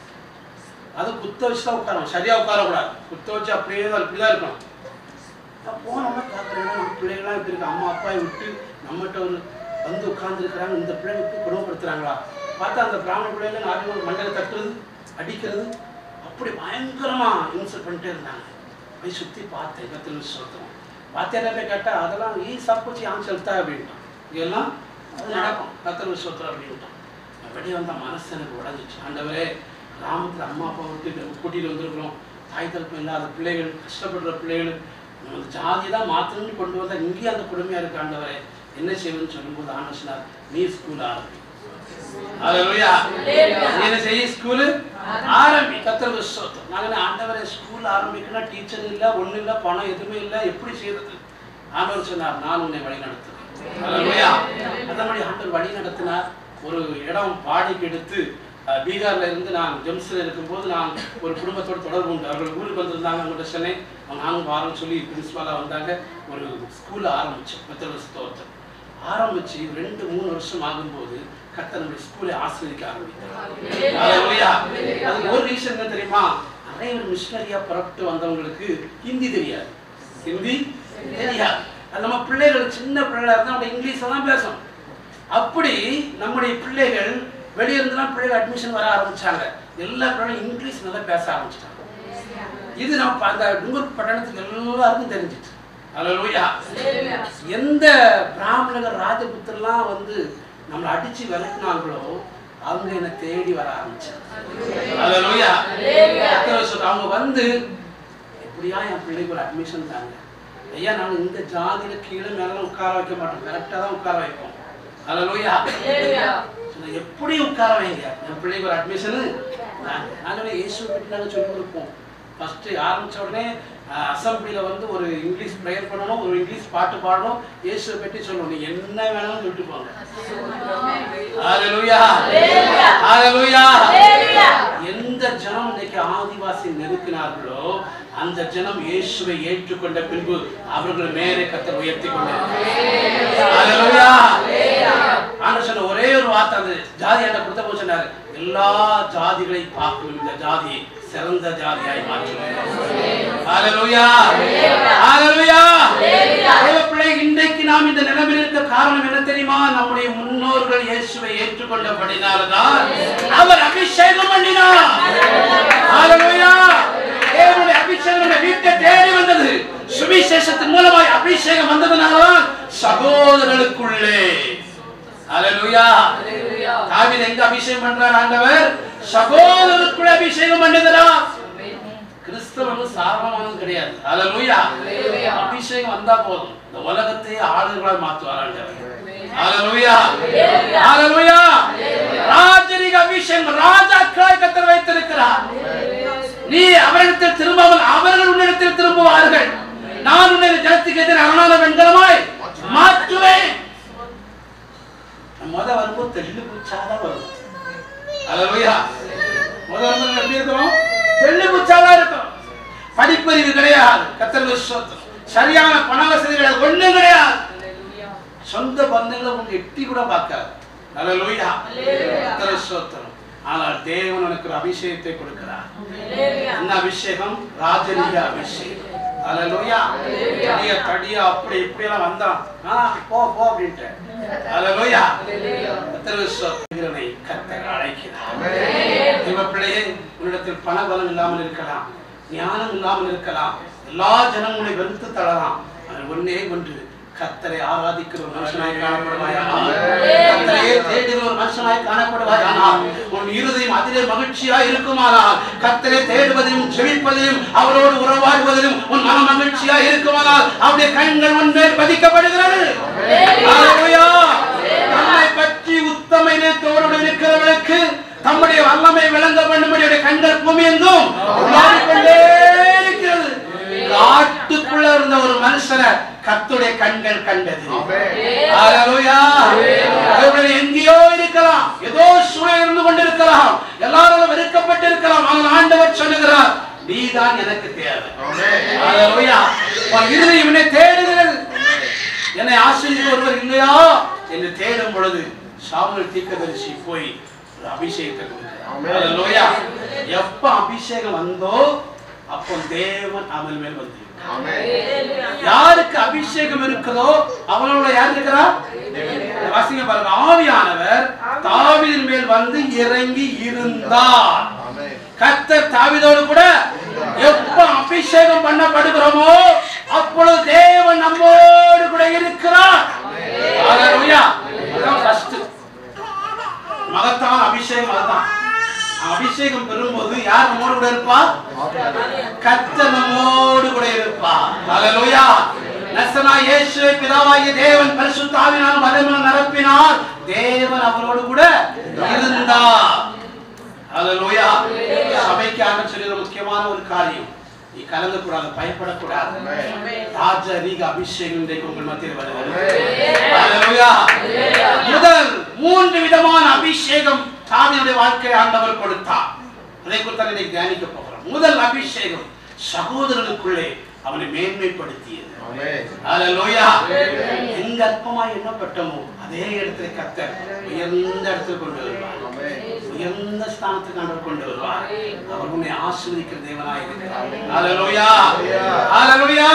அது குத்த வச்சு தான் உட்காரணும் சரியாக உட்காரக்கூடாது குத்த வச்சு அப்படியே தான் இப்படி தான் இருக்கணும் நான் போனோம்னா பார்க்குறேன் நம்ம பிள்ளைகள்லாம் இப்படி இருக்கு அம்மா அப்பாவை விட்டு நம்மகிட்ட ஒரு வந்து உட்கார்ந்துருக்குறாங்க இந்த பிள்ளைங்க இப்படி கொடுமைப்படுத்துறாங்களா பார்த்தா அந்த பிராமண பிள்ளைங்க நாட்டு மண்டலை தட்டுறது அடிக்கிறது அப்படி பயங்கரமா இன்சல்ட் பண்ணிட்டே இருந்தாங்க போய் சுற்றி பார்த்தேன் கத்தில் சொல்கிறோம் வாத்தியாரே போய் கேட்டால் அதெல்லாம் ஈ சப்போச்சு ஆன் செலுத்தா அப்படின்ட்டான் இதெல்லாம் அது நடக்கும் கத்தல் விஸ்வத்தில் அப்படின்ட்டான் வெளியே வந்த மனசு எனக்கு உடஞ்சிச்சு ஆண்டவரே கிராமத்தில் அம்மா அப்பா விட்டு கூட்டிகிட்டு வந்திருக்கிறோம் தாய் தகப்பன் இல்லாத பிள்ளைகள் கஷ்டப்படுற பிள்ளைகள் நம்ம அந்த ஜாதி தான் மாற்றணும்னு கொண்டு வந்தா இங்கேயும் அந்த கொடுமையாக இருக்கு ஆண்டவரே என்ன செய்வேன்னு சொல்லும்போது ஆண்டு சொன்னார் நீ ஸ்கூல் ஆரம்பி ஹalleluya நீ என்ன செய்ய ஸ்கூல் ஆரம்பி கத்தர் விசுவாசம் நாங்கள் ஆண்டவரே ஸ்கூல் ஆரம்பிக்கணும் டீச்சர் இல்லை ஒன்றும் இல்லை பணம் எதுவுமே இல்லை எப்படி செய்யறது ஆண்டவர் சொன்னார் நான் உன்னை வழி நடத்துறேன் ஹalleluya அந்த மாதிரி ஆண்டவர் வழி நடத்தினார் ஒரு இடம் வாடகைக்கு எடுத்து அஹ், பீகார்ல இருந்து நான் ஜெம்ஸ்ல இருக்கும்போது நான் ஒரு குடும்பத்தோட தொடர்பு உண்டு அவர்கள் ஊருக்கு வந்திருந்தாங்க அவங்கள்ட்ட சொன்னேன் அவங்க நாங்கள் வாரம் சொல்லி பிரின்சிபாலாக வந்தாங்க ஒரு ஸ்கூலில் ஆரம்பித்தோம் மெத்தடிஸ்ட் ஸ்தோத்திரம் ஆரம்பிச்சு ரெண்டு மூணு வருஷம் ஆகும்போது கர்த்தர் நம்முடைய ஸ்கூலை ஆசிரியக்க ஆரம்பித்தார் ஹalleluya. அதுக்கு ஒரு ரீசன் என்ன தெரியுமா நிறைய ஒரு மிஷினரியா புறப்பட்டு வந்தவங்களுக்கு ஹிந்தி தெரியாது ஹிந்தி தெரியாது அது நம்ம பிள்ளைகள் சின்ன பிள்ளைகளா இருந்தா அவங்க இங்கிலீஷ்ல தான் பேசணும் அப்படி நம்முடைய பிள்ளைகள் வெளிய இருந்தெல்லாம் பிள்ளைகள் அட்மிஷன் வர ஆரம்பிச்சாங்க எல்லா பிள்ளைகளும் இங்கிலீஷ் நல்லா பேச ஆரம்பிச்சிட்டாங்க இது நம்ம அந்த நுங்கூர் பட்டணத்துக்கு எல்லாருக்கும் தெரிஞ்சிச்சு ஹalleluya எந்த பிராமணர்கள் ராஜபுத்திரலாம் வந்து நம்மளை அடிச்சு விளக்குனாங்களோ அவங்க என்னை தேடி வர ஆரம்பிச்சாங்க ஹalleluya கர்த்தர் சொல்றார், அவங்க வந்து எப்படியா என் பிள்ளைக்கு ஒரு அட்மிஷன் தாங்க ஐயா நாங்க இந்த ஜாதியில கீழே மேல உட்கார வைக்க மாட்டோம் கரெக்டா தான் உட்கார வைப்போம் ஹalleluya சொன்னேன், எப்படி உட்கார வைங்க என் பிள்ளைக்கு ஒரு அட்மிஷனு நாங்களே இயேசு பற்றி நாங்கள் சொல்லி கொடுப்போம் ஃபஸ்ட்டு ஆரம்பிச்ச உடனே அசம்பிளியில் வந்து ஒரு இங்கிலீஷ் ப்ரேயர் பண்ணணும் ஒரு இங்கிலீஷ் பாட்டு பாடணும் இயேசுவை பற்றி சொல்லணும் நீ என்ன வேணாலும் சொல்லிட்டு போங்க ஹalleluya ஹalleluya எந்த ஜனம் இன்னைக்கு ஆதிவாசி நெருக்கினார்களோ அந்த ஜனம் இயேசுவை ஏற்றுக்கொண்ட பின்பு அவர்கள் மேலே கத்தர் உயர்த்தி கொண்டார் ஹalleluya ஆண்டவர் சொன்ன ஒரே ஒரு வார்த்தை அந்த ஜாதி என்ன கொடுத்த போது சொன்னாரு எல்லா ஜாதிகளை பார்க்கும் இந்த ஜாதியை சிறந்த ஜாதியாய் மாற்றுவேன் ஹalleluya ஹalleluya தேவ பிள்ளை இன்றைக்கு நாம் இந்த நிலைமையில் இருக்க காரணம் என்ன தெரியுமா நம்முடைய முன்னோர்கள் இயேசுவை ஏற்றுக்கொண்டபடினால்தான் அவர் அபிஷேகம் பண்ணினார் ஹalleluya தேவனுடைய அபிஷேகம் நம்முடைய வீட்டை தேடி வந்தது சுவிசேஷத்தின் மூலமாய் அபிஷேகம் வந்ததுனால்தான் சகோதரர்களுக்குள்ளே ஹalleluya தாவீது எங்க அபிஷேகம் பண்றார் ஆண்டவர் சகோதரருக்குள்ள அபிஷேகம் பண்ணுகிறார் கிறிஸ்தவனும் சாதாரணமானது கிடையாது ஹalleluya அபிஷேகம் வந்தா போதும் இந்த உலகத்தையே ஆளுகளாய் மாற்றுவார் ஆண்டவர் ஹalleluya ஹalleluya ராஜரிக அபிஷேகம் ராஜாக்களை கத்தர் வைத்திருக்கிறார் நீ அவரிடத்தில் திரும்பாமல் அவர்கள் உன்னிடத்தில் திரும்புவார்கள் நான் உன்னை ஜனத்துக்கு எதிர் அரணாத வெண்கலமாய் மாற்றுவேன் முத வரும்போது தெள்ளு பூச்சாதான் வரும் அல்லா முத வரும்போது எப்படி இருக்கும் தெள்ளு பூச்சாதான் இருக்கும் படிப்பறிவு கிடையாது கத்தர் விசுவத்தம் சரியான பண வசதி கிடையாது ஒண்ணும் கிடையாது சொந்த பந்தங்களை உங்க எட்டி கூட பார்க்காது அல்லா கத்தர் விசுவத்தம் ஆனால் தேவன் உனக்கு ஒரு அபிஷேகத்தை கொடுக்கிறார் என்ன அபிஷேகம் ராஜரீக அபிஷேகம் அல்லேலூயா தடிய தடிய அப்படி இப்படி எல்லாம் வந்தான் ஆ போ போ அப்படின்ட்டு அல்லேலூயா கர்த்தர் விசுவாசிக்கிறவனை கர்த்தர் அழைக்கிறார் தேவ பிள்ளையே உன்னிடத்தில் பண பலம் இல்லாமல் இருக்கலாம் ஞானம் இல்லாமல் இருக்கலாம் எல்லா ஜனங்களை வெறுத்து தள்ளலாம் ஆனால் ஒன்னே ஒன்று கத்தரை ஆராதிக்கிற ஒரு மனுஷனாய் காணப்படுவாயானால் கத்தரையே தேடுகிற ஒரு மனுஷனாய் காணப்படுவாயானால் உன் இருதயம் அதிலே மகிழ்ச்சியாய் இருக்குமானால் கத்தரை தேடுவதிலும் ஜெபிப்பதிலும் அவரோடு உறவாடுவதிலும் உன் மன மகிழ்ச்சியாய் இருக்குமானால் அவருடைய கண்கள் உன் மேல் பதிக்கப்படுகிறது ஹalleluya நம்மை பற்றி உத்தம இனத்தோடு இருக்கிறவர்களுக்கு தம்முடைய வல்லமை விளங்க பண்ணும்படி அவருடைய கண்கள் பூமி எங்கும் உலாவிக்கொண்டே இருக்கிறது காட்டுக்குள்ள இருந்த ஒரு மனுஷனை கத்துடைய கண்கள் கண்டது ஹalleluya அவர்கள் எங்கேயோ இருக்கலாம் ஏதோ சூழல் இருந்து கொண்டிருக்கலாம் எல்லாரும் வெறுக்கப்பட்டு இருக்கலாம் ஆனால் ஆண்டவர் சொல்லுகிறார் நீதான் எனக்கு தேவை ஹalleluya உன் இருதயம் என்னை தேடுகிறது என்னை ஆசிரியர் ஒருவர் இல்லையா என்று தேடும் பொழுது சாமுவேல் தீர்க்கதரிசி போய் ஒரு அபிஷேகத்தை கொடுக்கிறார் ஹalleluya எப்ப அபிஷேகம் வந்தோ அப்போ தேவன் அவன் மேல் வந்து யாருக்கு அபிஷேகம் இருக்குதோ அவனோட யார் இருக்கிறா வாசிங்க பாருங்க ஆவியானவர் தாவீதின் மேல் வந்து இறங்கி இருந்தார் கர்த்தர் தாவீதோடு கூட எப்ப அபிஷேகம் பண்ணப்படுகிறோமோ அப்பொழுது தேவன் நம்மோடு கூட இருக்கிறார் ஹalleluya அதான் ஃபர்ஸ்ட் மகத்தான அபிஷேகம் அதுதான் அபிஷேகம் பெறும்போது யார் நம்மோடு கூட இருப்பா கர்த்தர் நம்மோடு கூட இருப்பார் ஹalleluya நசனா இயேசுவை பிதாவாகிய தேவன் பரிசுத்த ஆவியினால் வல்லமையால் நிரப்பினார் தேவன் அவரோடு கூட இருந்தார் ஹalleluya சபைக்காக சொல்லுகிற முக்கியமான ஒரு காரியம் நீ கலங்கக்கூடாது பயப்படக்கூடாது ராஜரீக அபிஷேகம் இன்றைக்கு உங்கள் மத்தியில் வருகிறது ஹalleluya முதல் மூன்று விதமான அபிஷேகம் தாவியுடைய வாழ்க்கையை ஆண்டவர் கொடுத்தார் அதை குறித்து இன்னைக்கு தியானிக்க போகிறோம் முதல் அபிஷேகம் சகோதரனுக்குள்ளே அவனை மேன்மைப்படுத்தியது ஹalleluya எங்க அற்பமா எண்ணப்பட்டமோ அதே இடத்துல கத்தர் உயர்ந்த இடத்துல கொண்டு வருவார் உயர்ந்த ஸ்தானத்துக்கு ஆண்டவர் கொண்டு வருவார் அவர் உன்னை ஆசீர்வதிக்கிற தேவனாய் இருக்கிறார் ஹalleluya ஹalleluya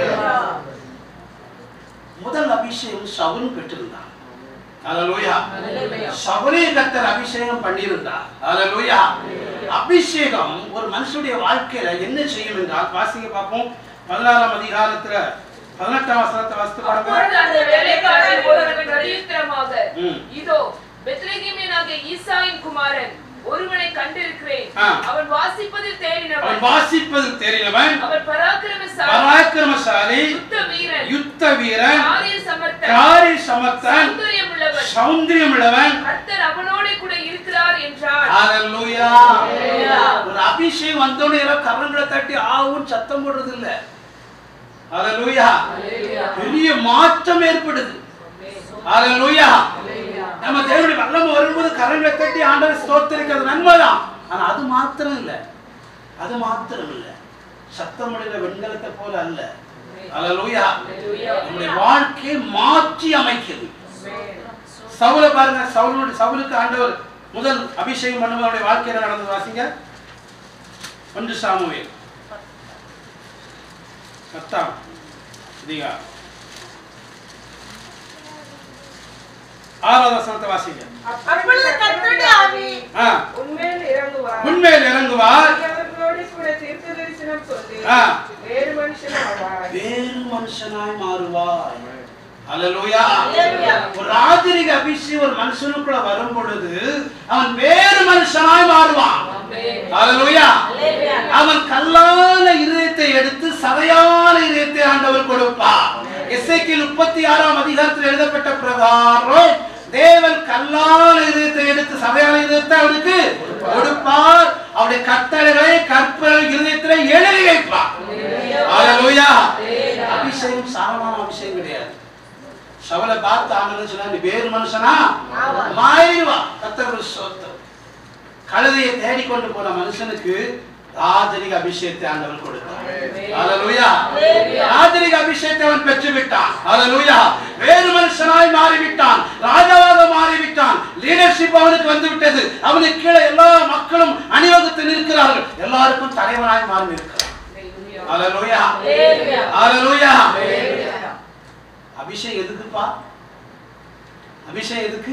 முதல் அபிஷேகம் சவுல் பெற்றிருந்தான் ஹalleluya சவுலே கத்தர் அபிஷேகம் பண்ணியிருந்தார் ஹalleluya அபிஷேகம் ஒரு மனுஷனுடைய வாழ்க்கையில என்ன செய்யும் என்றால் வாசிங்க பார்ப்போம் பதினாறாம் அதிகாரத்துல பதினெட்டாம் வசனத்தை வாசித்து அப்பொழுது பாருங்க அந்த வேலைக்காரன் ஒருவன் பிரதியுத்தரமாக, ம். இதோ பெத்லகேமியனாகிய ஈசாயின் குமாரன் ஒருவனை கண்டிருக்கிறேன் ஆ. அவன் வாசிப்பதில் அவன் தேறினவன் வாசிப்பதில் தெரிந்தவன் அவன் பராக்கிரமசாலி பராக்கிரமசாலி யுத்த வீரன் யுத்த வீரன் காரிய சமர்த்தன் காரி சமத்தன் சௌந்தரியம் உள்ளவன் சௌந்தரியம் உள்ளவன் கர்த்தர் அவனோட கூட இருக்கிறார் என்றான் ஹalleluya ஒரு அபிஷேகம் வந்தோடனே எல்லாம் கரங்களை தட்டி ஆவும் சத்தம் போடுறது இல்ல ஹalleluya பெரிய மாற்றம் ஏற்படுது ஹalleluya நம்ம தேவனுடைய வல்லமை வரும்போது கரங்களை தட்டி ஆண்டவர் ஸ்தோத்திரிக்கிறது நன்மைதான் ஆனா அது மாத்திரம் இல்ல அது மாத்திரம் இல்ல சத்தமுடைய வெண்கலத்தை போல அல்ல ஹalleluya நம்முடைய வாழ்க்கையை மாற்றி அமைக்கிறது சவுல பாருங்க சவுலுடைய சவுலுக்கு ஆண்டவர் முதல் அபிஷேகம் பண்ணுவதோடைய வாழ்க்கையில நடந்தது வாசிங்க ஒன்று சாமுவேல் பத்தாம் அதிகாரம் ஆறாவது வசனத்தை வாசிங்க அப்பொழுது கர்த்தருடைய ஆவி ஆ, உண்மையில் இறங்குவார் உண்மையில் இறங்குவார் நீ அவர்களோடு கூட தீர்க்க தரிசனம் சொல்லி ஆ. வேறு மனுஷனாவாய் வேறு மனுஷனாய் மாறுவாய் அல்லேலூயா அல்லேலூயா. ஒரு ராஜரிக அபிஷேகம் ஒரு மனுஷனுக்குள்ள வரும் பொழுது அவன் வேறு மனுஷனாய் மாறுவான் அல்லேலூயா அல்லேலூயா. அவன் கல்லான இதயத்தை எடுத்து சதையான இதயத்தை ஆண்டவர் கொடுப்பார் எஸ்ஐக்கில் முப்பத்தி ஆறாம் அதிகாரத்தில் எழுதப்பட்ட பிரகாரம் தேவன் கல்லான இதயத்தை எடுத்து சதையான இதயத்தை அவனுக்கு கொடுப்பார் அவருடைய கட்டளைகளை கற்பனை இதயத்திலே எழுதி வைப்பார் அல்லேலூயா அபிஷேகம் சாதாரண அபிஷேகம் கிடையாது சவலை பார்த்து ஆண்டவன் சொன்னா நீ வேறு மனுஷனா மாறிடுவா கத்தர் சொத்து கழுதையை தேடிக்கொண்டு போன மனுஷனுக்கு ராஜரிக அபிஷேகத்தை ஆண்டவர் கொடுத்தார் ஹalleluya ராஜரிக அபிஷேகத்தை அவன் பெற்று விட்டான் ஹalleluya வேறு மனுஷனாய் மாறிவிட்டான் ராஜாவாக மாறிவிட்டான் லீடர்ஷிப் அவனுக்கு வந்து விட்டது அவனுக்கு கீழே எல்லா மக்களும் அணிவகுத்து நிற்கிறார்கள் எல்லாருக்கும் தலைவனாய் மாறி நிற்கிறான் ஹalleluya அல்லேலூயா. ஹalleluya அபிஷேகம் எதுக்குப்பா அபிஷேகம் எதுக்கு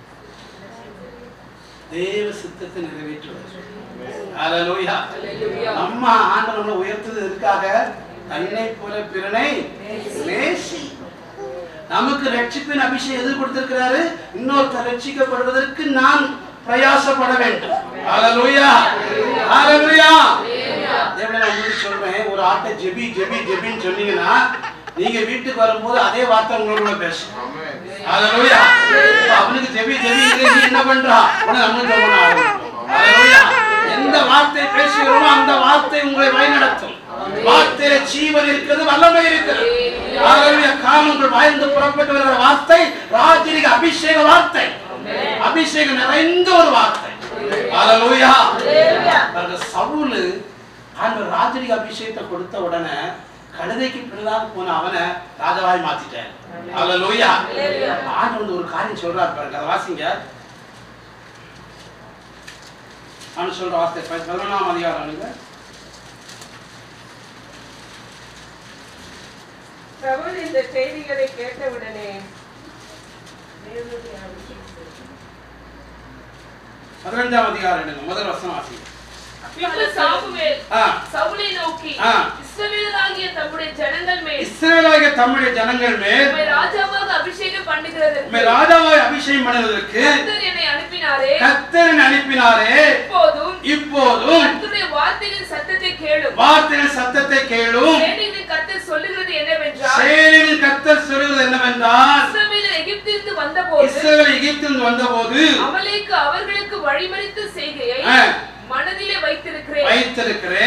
தேவ சித்தத்தை நிறைவேற்றுவது ஹalleluya நம்ம ஆண்டவர் நம்மளை உயர்த்தது எதுக்காக தன்னை போல பிறனை நேசி நமக்கு ரட்சிப்பின் அபிஷேகம் எது கொடுத்திருக்கிறாரு இன்னொருத்தர் ரட்சிக்கப்படுவதற்கு நான் பிரயாசப்பட வேண்டும் ஹalleluya ஹalleluya தேவனே நான் உங்களுக்கு சொல்றேன் ஒரு ஆட்டை ஜெபி ஜெபி ஜெபின்னு சொன்னீங்கன்னா நீங்க வீட்டுக்கு வரும்போது அதே வார்த்தை உங்களோட பேசும் ஹalleluya இப்ப அவனுக்கு ஜெபி ஜெபி இது நீ என்ன பண்றா உடனே நம்மளும் ஜெபம் பண்ண ஆரம்பிப்போம். ஹalleluya எந்த வார்த்தை பேசுகிறோமோ அந்த வார்த்தை உங்களை வழிநடத்தும் வார்த்தையில ஜீவன் இருக்கிறது வல்லமை இருக்கிறது ஹalleluya காலம் உங்கள் வாய்ந்து புறப்பட்டு வருகிற வார்த்தை ராஜரிக அபிஷேக வார்த்தை அபிஷேகம் நிறைந்த ஒரு வார்த்தை ஹalleluya அல்லேலூயா. பாருங்க சவுலு ஆண்டவர் ராஜரிக அபிஷேகத்தை கொடுத்த உடனே கழுதைக்கு பின்னதாக போன அவனை ராஜாவாய் மாத்திட்டார் ஹalleluya அல்லேலூயா. ஆண்டவர் வந்து ஒரு காரியம் சொல்றாரு பாருங்க அதை வாசிங்க ஆண்டு சொல்ற வார்த்தை ப- பதினொன்றாம் அதிகாரம் நீங்க சவுல் இந்த செய்திகளை கேட்டவுடனே தேவனுடைய அபிஷேகம் பதினஞ்சாம் அதிகாரம் எடுங்க முதல் வருஷம் வாசிங்க பின்பு சாமுவேல் ஆ சவுலை நோக்கி ஆ. இஸ்ரவேலராகிய தம்முடைய ஜனங்கள் மேல் இஸ்ரவேலாகிய தம்முடைய ஜனங்கள் மேல் உம்மை ராஜாவாக அபிஷேகம் பண்ணுகிறது உம்மை ராஜாவாய் அபிஷேகம் பண்ணுவதற்கு கர்த்தர் என்னை அனுப்பினாரே கர்த்தரன் அனுப்பினாரே இப்போதும் இப்போதும் கர்த்தருடைய வார்த்தைகளின் சத்தத்தை கேளும் வார்த்தையின் சத்தத்தை கேளும் சேனைகளின் கர்த்தர் சொல்லுகிறது என்னவென்றால் சேனையின் கர்த்தர் சொல்லுவது என்னவென்றால் இஸ்ரவேலர் எகிப்திலிருந்து வந்தபோது இஸ்ரவேல் எகிப்திலிருந்து வந்தபோது அமலேக்கு அவர்களுக்கு வழிமறித்த செய்கையை ஆ. மனதிலே வைத்திருக்கிறேன் வைத்திருக்கிறேன்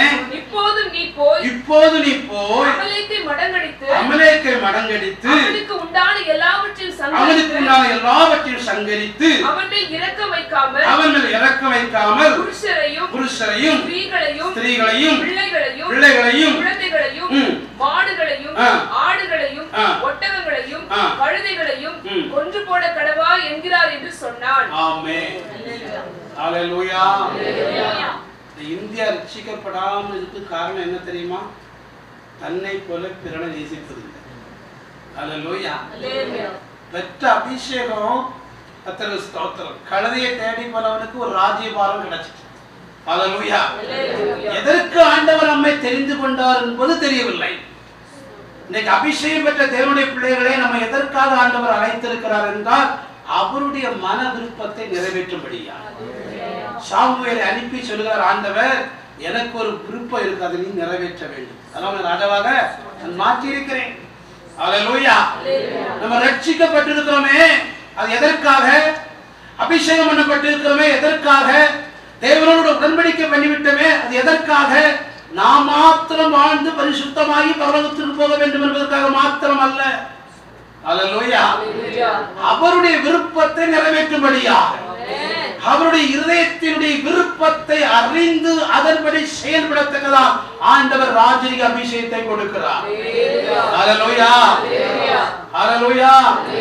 இப்போதும் நீ போய் இப்போது நீ போய் அமலேக்கை மடங்கடித்து அமலேக்கை மடங்கடித்து அவனுக்கு உண்டான எல்லாவற்றையும் அவனுக்கு சங்கரித்து உண்டான எல்லாவற்றையும் சங்கரித்து அவனை இறக்க வைக்காமல் அவன் மேல் இறக்க வைக்காமல் புருஷரையும் புருஷரையும் ஸ்திரீகளையும் ஸ்திரீகளையும் பிள்ளைகளையும் பிள்ளைகளையும் குழந்தைகளையும் ம். மாடுகளையும் ஆ. ஆடுகளையும் ஆ. ஒட்டகங்களையும் ஆ. கழுதைகளையும் ம். கொன்று போட கடவா என்கிறார் என்று சொன்னான் ஆமென் ஹalleluya இந்த இந்தியா ரட்சிக்கப்படாமல் இருக்கு காரணம் என்ன தெரியுமா தன்னை போல பிறனை நேசிப்பதில்லை ஹalleluya பெற்ற அபிஷேகம் கத்தர் ஸ்தோத்திரம் கழுதையை தேடி போனவனுக்கு ஒரு ராஜ்யபாரம் கிடைச்சிச்சு ஹalleluya எதற்கு ஆண்டவர் நம்மை தெரிந்து கொண்டார் என்பது தெரியவில்லை இன்னைக்கு அபிஷேகம் பெற்ற தேவனுடைய பிள்ளைகளே நம்ம எதற்காக ஆண்டவர் அழைத்திருக்கிறார் என்றால் அவருடைய மன விருப்பத்தை நிறைவேற்றும்படியா சாமுவேலை அனுப்பி சொல்லுகிறார் ஆண்டவர் எனக்கு ஒரு விருப்பம் இருக்கு அதை நீ நிறைவேற்ற வேண்டும் அதனால ராஜாவாக நான் மாற்றி இருக்கிறேன் அல்லேலூயா நம்ம ரட்சிக்கப்பட்டிருக்கிறோமே அது எதற்காக அபிஷேகம் பண்ணப்பட்டிருக்கிறோமே எதற்காக தேவனோட உடன்படிக்கை பண்ணிவிட்டோமே அது எதற்காக நாம் மாத்திரம் வாழ்ந்து பரிசுத்தமாகி பரலோகத்திற்கு போக வேண்டும் என்பதற்காக மாத்திரம் அல்ல அல்லேலூயா அவருடைய விருப்பத்தை நிறைவேற்றும்படியாக அவருடைய இருதயத்தினுடைய விருப்பத்தை அறிந்து அதன்படி செயல்படத்தக்கதான் ஆண்டவர் ராஜரிக அபிஷேகத்தை கொடுக்கிறார் அல்லேலூயா அல்லேலூயா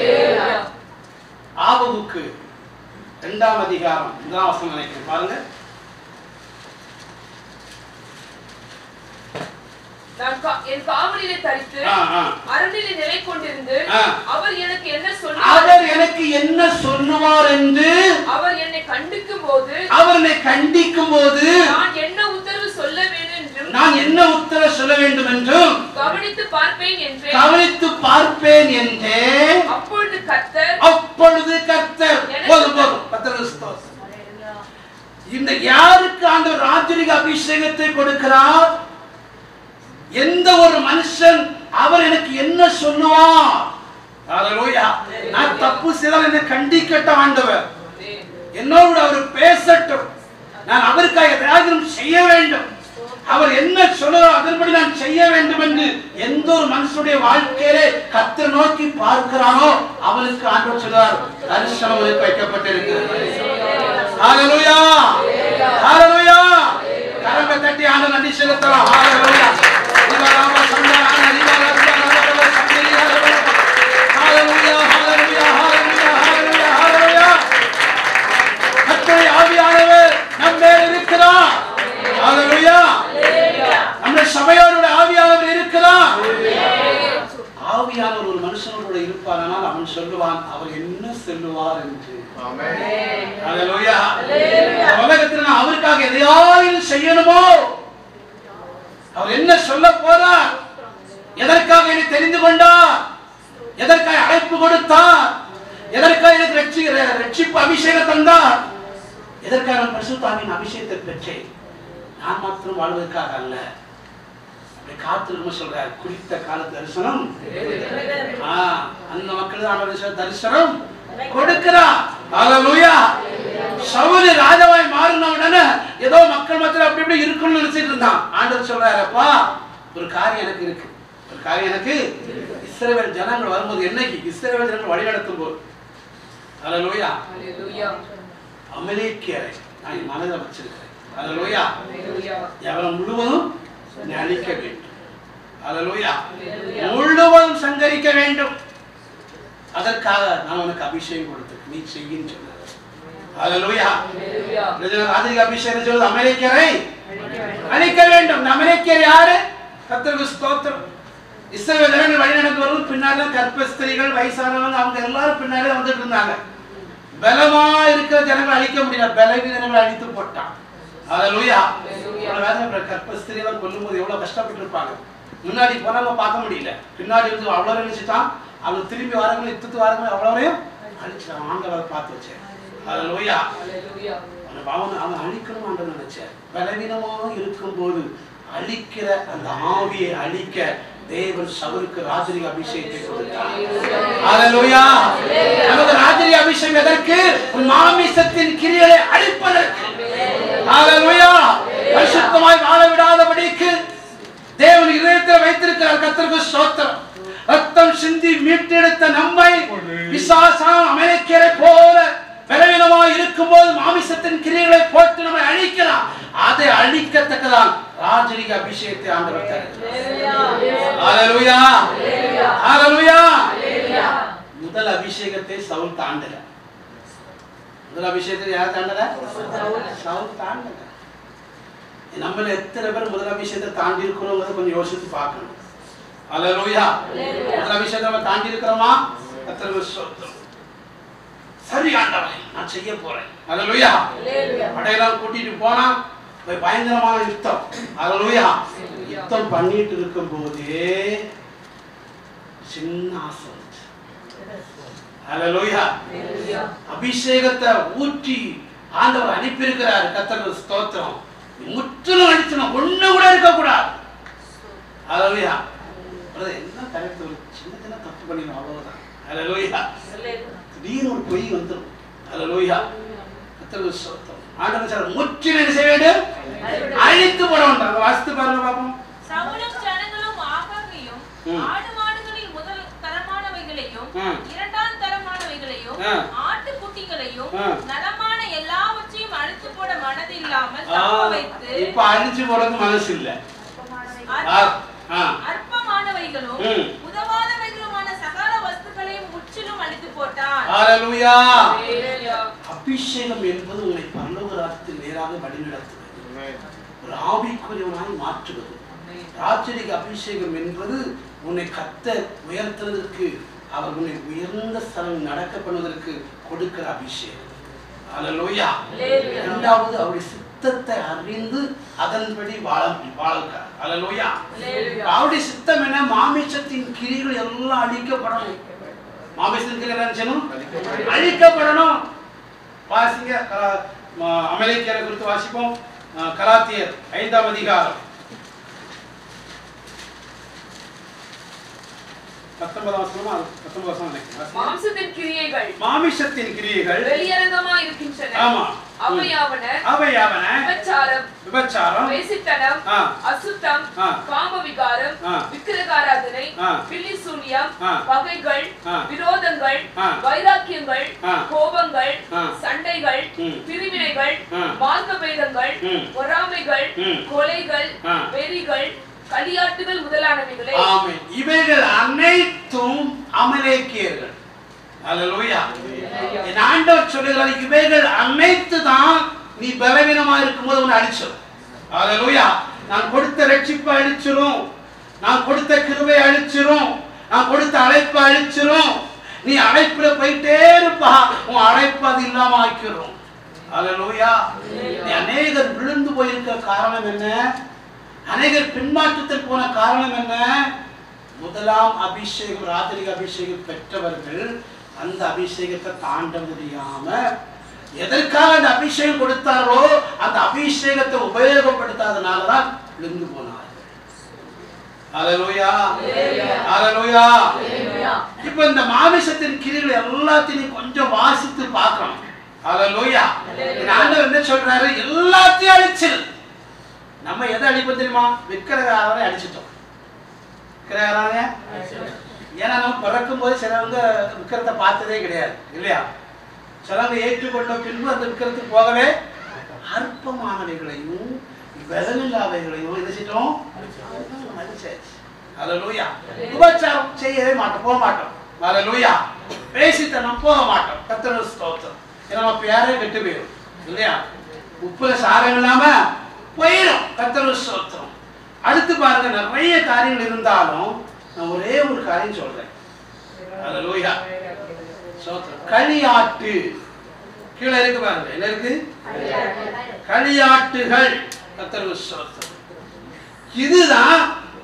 ஆபகுக்கு இரண்டாம் அதிகாரம் இரண்டாம் வசனம் நினைக்கிறேன் பாருங்க நான் கா- என் காவலிலே தரித்து ஆ, ஆ. அரணிலே நிலை கொண்டிருந்து ஆ. அவர் எனக்கு என்ன அவர் சொன்னார் எனக்கு என்ன சொல்லுவார் என்று அவர் என்னை கண்டிக்கும் போது அவர் என்னை கண்டிக்கும் போது நான் என்ன உத்தரவு சொல்ல வேண்டும் என்றும் நான் என்ன உத்தரவு சொல்ல வேண்டும் என்றும் கவனித்து பார்ப்பேன் என்றேன் கவனித்து பார்ப்பேன் என்றே அப்பொழுது கர்த்தர் அப்பொழுது கர்த்தர் போதும் போதும் கர்த்தர் ஸ்தோத்திரம். இந்த யாருக்கு அந்த ராஜரிக அபிஷேகத்தை கொடுக்கிறார் எந்த ஒரு மனுஷன் அவர் எனக்கு என்ன சொல்லுவார் ஹalleluya நான் தப்பு செய்தால் என்னை கண்டிக்கட்ட ஆண்டவர் என்னோடு அவர் பேசட்டும் நான் அவருக்காக எதையாவது செய்ய வேண்டும் அவர் என்ன சொல்லுறார் அதன்படி நான் செய்ய வேண்டும் என்று எந்த ஒரு மனுஷனுடைய வாழ்க்கையிலே கத்தர் நோக்கி பார்க்கிறானோ அவனுக்கு ஆண்டவர் சொல்றார் தரிசனம் அவனுக்கு வைக்கப்பட்டிருக்கிறது ஹalleluya ஹalleluya கரங்களை தட்டி ஆண்டவர் நன்றி செலுத்தலாம் ஹalleluya இவராம சந்தான இவராம சந்தான சந்தரி ஹalleluya ஹalleluya ஹalleluya ஹalleluya ஹalleluya கர்த்தருடைய ஆவியானவர் நம்ம மேல் இருக்கிறார் ஹalleluya நம்ம சபையோட ஆவியானவர் இருக்கிறார் ஆவியானவர் ஒரு மனுஷனோட இருப்பாரானால் அவன் சொல்லுவான் அவர் என்ன சொல்லுவார் என்று ஹalleluya இந்த உலகத்தில் நான் அவருக்காக எதையாவது செய்யணுமோ அவர் என்ன சொல்ல போறார் எதற்காக என்னை தெரிந்து கொண்டார் எதற்காக அழைப்பு கொடுத்தார் எதற்காக எனக்கு ரட்சி ரட்சிப்பு அபிஷேகம் தந்தார் எதற்காக நான் பரிசுத்தாவின் அபிஷேகத்தை பெற்றேன் நான் மாத்திரம் வாழ்வதற்காக அல்ல அப்படி காத்திருக்கும் சொல்றார் குறித்த கால தரிசனம் ஆ, அந்த மக்கள் தான் ஆண்டவர் தரிசனம் கொடுக்கிறார் ஹalleluya சவுல் ராஜாவாய் மாறின உடனே ஏதோ மக்கள் மத்தியில் அப்படி இப்படி இருக்கணும்னு நினைச்சிட்டு இருந்தான் ஆண்டவர் சொல்றாருப்பா ஒரு காரியம் எனக்கு இருக்கு ஒரு காரியம் எனக்கு இஸ்ரவேல் ஜனங்கள் வரும்போது என்னைக்கு இஸ்ரவேல் ஜனங்கள் வழி நடத்தும் போது ஹalleluya அமலேக்கியரை நான் என் மனதில் வச்சிருக்கிறேன் ஹalleluya எவன் முழுவதும் நீ அழிக்க வேண்டும் ஹalleluya முழுவதும் சங்கரிக்க வேண்டும் அதற்காக நான் உனக்கு அபிஷேகம் கொடுத்தேன் நீ செய்யின்னு சொன்னார் ஹalleluya ராஜரிக அபிஷேகம் சொல்றது அமெரிக்கரை அழிக்க வேண்டும் இந்த அமெரிக்கர் யாரு கர்த்தருக்கு ஸ்தோத்திரம் இஸ்ரவேல் ஜனங்கள் வழி நடந்து வரும் பின்னாடி கர்ப்பஸ்திரிகள் வயசானவங்க அவங்க எல்லாரும் பின்னாடி வந்துட்டு இருந்தாங்க பலமா இருக்கிற ஜனங்களை அழிக்க முடியல பலவீனங்களை அழித்து போட்டான் ஹalleluya இவ்வளவு வேதனை பிற கர்ப்பஸ்திரி எல்லாம் கொல்லும்போது எவ்வளவு கஷ்டப்பட்டு இருப்பாங்க முன்னாடி போனவங்க பார்க்க முடியல பின்னாடி வந்து அவ்வளவு நினைச்சுட்டான் அவங்க திரும்பி வரவங்க இத்துட்டு வரவங்க அவ்வளவையும் அழிச்சிட்டான் ஆண்டவரை பார்த்து வச்சேன் ஹalleluya அவனை அவன் அவன் அழிக்கணும் ஆண்டவர் நினைச்சேன் பலவீனமாக இருக்கும்போது அழிக்கிற அந்த ஆவியை அழிக்க தேவன் சவுருக்கு ராஜரிக அபிஷேகத்தை கொடுத்தார் ஹalleluya நமக்கு ராஜரிக அபிஷேகம் எதற்கு உன் மாமிசத்தின் கிரியைகளை அழிப்பதற்கு ஹalleluya பரிசுத்தமாய் வாழ விடாதபடிக்கு சொல்றார் கத்தருக்கு ஸ்தோத்திரம் ரத்தம் சிந்தி மீட்டெடுத்த நம்மை பிசாசாம் அமெரிக்கரை போல பலவீனமாய் இருக்கும்போது மாமிசத்தின் கிரியைகளை போட்டு நம்மை அழிக்கலாம் அதை அழிக்கத்தக்கதான் ராஜரிக அபிஷேகத்தை ஆண்டவர் தருகிறார் ஹalleluya ஹalleluya முதல் அபிஷேகத்தை சவுல் தாண்டல முதல் அபிஷேகத்தை யார் தாண்டல சவுல் தாண்டல நம்மள எத்தனை பேர் முதல் அபிஷேகத்தை தாண்டி இருக்கிறோங்கிறத கொஞ்சம் யோசித்து பார்க்கணும் ஹalleluya முதல் அபிஷேகத்தை நம்ம தாண்டி இருக்கிறோமா எத்தனை பேர் சொல்றோம் சரி ஆண்டவரே நான் செய்ய போறேன் ஹalleluya படையெல்லாம் கூட்டிட்டு போனா போய் பயங்கரமான யுத்தம் ஹalleluya யுத்தம் பண்ணிட்டு இருக்கும் போதே சின்ன ஆசை வந்துச்சு. ஹalleluya அபிஷேகத்தை ஊற்றி ஆண்டவர் அனுப்பி இருக்கிறார் கத்தர் ஸ்தோத்திரம் முற்றிலும் அடிச்சணும் ஒண்ணு கூட இருக்க கூடாது ஹalleluya பிரதர் என்ன கரெக்ட் ஒரு சின்ன சின்ன தப்பு பண்ணிடும் அவ்வளவுதான் ஹalleluya திடீர்னு ஒரு பொய் வந்துடும் ஹalleluya கத்தர் ஸ்தோத்திரம் ஆண்டவர் சார் முற்றிலும் என்ன செய்ய வேண்டும் அழித்து போட வேண்டாம் அந்த வாசித்து பாருங்க பாப்போம் சவுலும் ஜனங்களும் ஆகாகையும் ம். ஆடு மாடுகளில் முதல் தரமானவைகளையும் ம். இரண்டாம் தரமானவைகளையும் ஆ. ஆட்டுக்குட்டிகளையும் ஆ. நலமான எல்லாவற்றையும் அழித்து போட மனதில்லாமல் ஆ, தப்ப வைத்து இப்ப அழிச்சு போறதுக்கு மனசு இல்ல அற்ப- ஆ, ஆ. அற்பமானவைகளும் ம். உதவாதவைகளுமான சகல வஸ்துக்களையும் முற்றிலும் அழித்து போட்டான் ஹalleluya Hallelujah. அபிஷேகம் என்பது உன்னை பரலோக ராஜ்யத்தில் நேராக வழிநடத்துவது ஒரு ஆவிக்குரியவனாய் மாற்றுவது ராஜரிக அபிஷேகம் என்பது உன்னை கத்த உயர்த்துவதற்கு அவர் உன்னை உயர்ந்த ஸ்தலம் நடக்க பண்ணுவதற்கு கொடுக்கிற அபிஷேகம் ஹalleluya Hallelujah. இரண்டாவது அவருடைய சித்தத்தை அறிந்து அதன்படி வாழ வாழ்கிறார் ஹalleluya Hallelujah. அவருடைய சித்தம் என்ன மாமிசத்தின் கிரிகள் எல்லாம் அழிக்கப்படணும் மாமிசத்தின் கிரிகள் என்ன செய்யணும் அழிக்கப்படணும் வாசிங்க க- ம- அமெரிக்கரை குறித்து வாசிப்போம் அஹ், கலாத்தியர் ஐந்தாம் அதிகாரம் பத்தொன்பதாம் வசனமா பத்தொன்பது வசனம் நினைக்கிறேன். வாசிங்க. மாம்சத்தின் கிரியைகள் மாமிசத்தின் கிரியைகள் வெளியரங்கமா இருக்கின்றன ஆமா அவையாவன அவையாவன விபச்சாரம் விபச்சாரம் வேசித்தனம் ஆ. அசுத்தம் ஆ. காம விகாரம் ஆ. விக்கிரகாராதனை ஆ. பில்லி சூனியம் ஆ. பகைகள் ஆ. விரோதங்கள் ஆ. வைராக்கியங்கள் ஆ. கோபங்கள் ஆ. சண்டைகள் ம். பிரிவினைகள் ஆ. மார்க்க பேதங்கள் ம். பொறாமைகள் ம். கொலைகள் ஆ. வெறிகள் களியாட்டுகள் முதலானவைகளை ஆமென் இவைகள் அனைத்தும் அமலேக்கியர்கள் அல்லேலூயா என் ஆண்டவர் சொல்லுகிறார் இவைகள் அனைத்து தான் நீ பலவீனமா இருக்கும்போது உன்னை அழிச்சிடும் அல்லேலூயா நான் கொடுத்த ரட்சிப்பை அழிச்சிரும் நான் கொடுத்த கிருபை அழிச்சிரும் நான் கொடுத்த அழைப்பை அழிச்சிரும் நீ அழைப்புல போயிட்டே இருப்பா உன் அழைப்பு அது இல்லாம ஆக்கிரும் அல்லேலூயா நீ அநேகர் விழுந்து போயிருக்க காரணம் என்ன அநேகர் பின்மாற்றத்தில் போன காரணம் என்ன முதலாம் அபிஷேகம் ராத்திரிக அபிஷேகம் பெற்றவர்கள் அந்த அபிஷேகத்தை தாண்ட முடியாம எதற்காக அந்த அபிஷேகம் கொடுத்தாரோ அந்த அபிஷேகத்தை உபயோகப்படுத்தாதனால தான் விழுந்து போனார்கள் ஹalleluya ஹalleluya இப்போ இந்த மாமிசத்தின் கிரிகள் எல்லாத்தையும் கொஞ்சம் வாசித்து பார்க்கணும் ஹalleluya இந்த ஆண்டவர் என்ன சொல்றாரு எல்லாத்தையும் அழிச்சிரு நம்ம எதை அழிப்போம் தெரியுமா விக்கிரகாரனை அடிச்சிட்டோம் விக்கிரகாரனை ஏன்னா நம்ம பிறக்கும் போது சிலவங்க விக்கிரத்தை பார்த்ததே கிடையாது இல்லையா சிலவங்க ஏற்றுக்கொண்ட பின்பு அந்த விக்கிரத்துக்கு போகவே அற்பமானவைகளையும் விலனில்லாதவைகளையும் என்ன செய்யட்டோம் அழிச்சாச்சு ஹalleluya உபச்சாரம் செய்யவே மாட்டோம் போக மாட்டோம் ஹalleluya பேசித்தனம் போக மாட்டோம் கர்த்தர் ஸ்தோத்திரம் ஏன்னா நம்ம பேரே கெட்டு போயிடும் இல்லையா உப்புல சாரம் இல்லாம போயிடும் கர்த்தர் ஸ்தோத்திரம் அடுத்து பாருங்க நிறைய காரியங்கள் இருந்தாலும் நான் ஒரே ஒரு காரியம் சொல்றேன் ஹalleluya ஸ்தோத்திரம் களியாட்டு கீழே இருக்கு பாருங்க என்ன இருக்கு களியாட்டுகள் கர்த்தர் ஸ்தோத்திரம் இதுதான்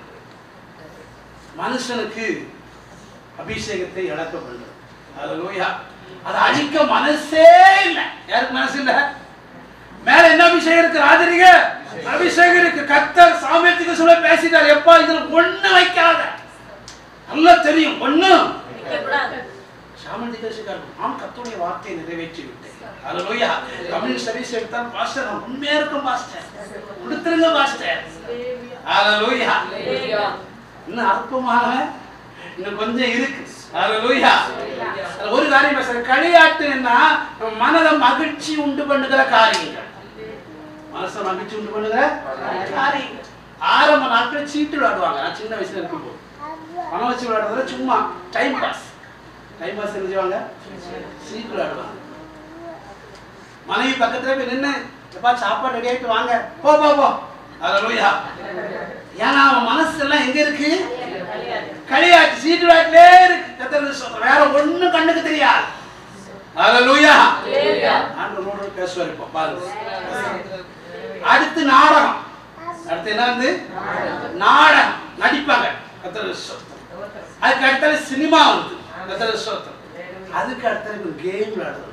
மனுஷனுக்கு அபிஷேகத்தை இழக்க வேண்டும் ஹalleluya அதை அழிக்க மனசே இல்லை யாருக்கு மனசு இல்லை மேல என்ன அபிஷேகம் இருக்கு ராஜரிக அபிஷேகம் இருக்கு கத்தர் சாமியத்துக்கு சொல்ல பேசிட்டார் எப்பா இதுல ஒண்ணு வைக்காத நல்லா தெரியும் ஒண்ணு இருக்கக்கூடாது. சாமந்தி கட்சிக்காரர் நான் கத்தோடைய வார்த்தையை நிறைவேற்றி விட்டேன் ஹalleluya தமிழ் சர்வீஸ் எடுத்தால் பாஸ்டர் நான் உண்மையா இருக்கும் பாஸ்டர் கொடுத்துருங்க பாஸ்டர் ஹalleluya Hallelujah. இன்னும் அற்பமான இன்னும் கொஞ்சம் இருக்கு ஹalleluya ஒரு காரியம் பேசுற களியாட்டுன்னா நம்ம மனத மகிழ்ச்சி உண்டு பண்ணுகிற காரியங்கள் மனச மகிழ்ச்சி உண்டு பண்ணுகிற காரியங்கள் ஆரம்ப நாட்கள் சீட்டு விளையாடுவாங்க நான் சின்ன வயசுல இருக்கும்போது பணம் வச்சு விளையாடுறதுல சும்மா டைம் பாஸ் டைம் பாஸ் என்ன செய்வாங்க சீட்டு விளையாடுவாங்க மனைவி பக்கத்துல போய் நின்று எப்பா சாப்பாடு ரெடி ஆயிட்டு வாங்க போ போ போ ஹalleluya ஏன்னா அவன் மனசு எல்லாம் எங்க இருக்கு களியாட்டு சீட்டு விளையாட்டுலே இருக்கு கத்தர் சொல்ற வேற ஒண்ணும் கண்ணுக்கு தெரியாது ஹalleluya ஆண்டவரோட பேசுவார் இப்போ பாருங்க அடுத்து நாடகம் அடுத்து என்ன வந்து நாடகம் நடிப்பாங்க கத்தர் சொத்தம் அதுக்கு அடுத்தது சினிமா வந்து கத்தர் சொத்தம் அதுக்கு அடுத்தது கேம் விளையாடுறது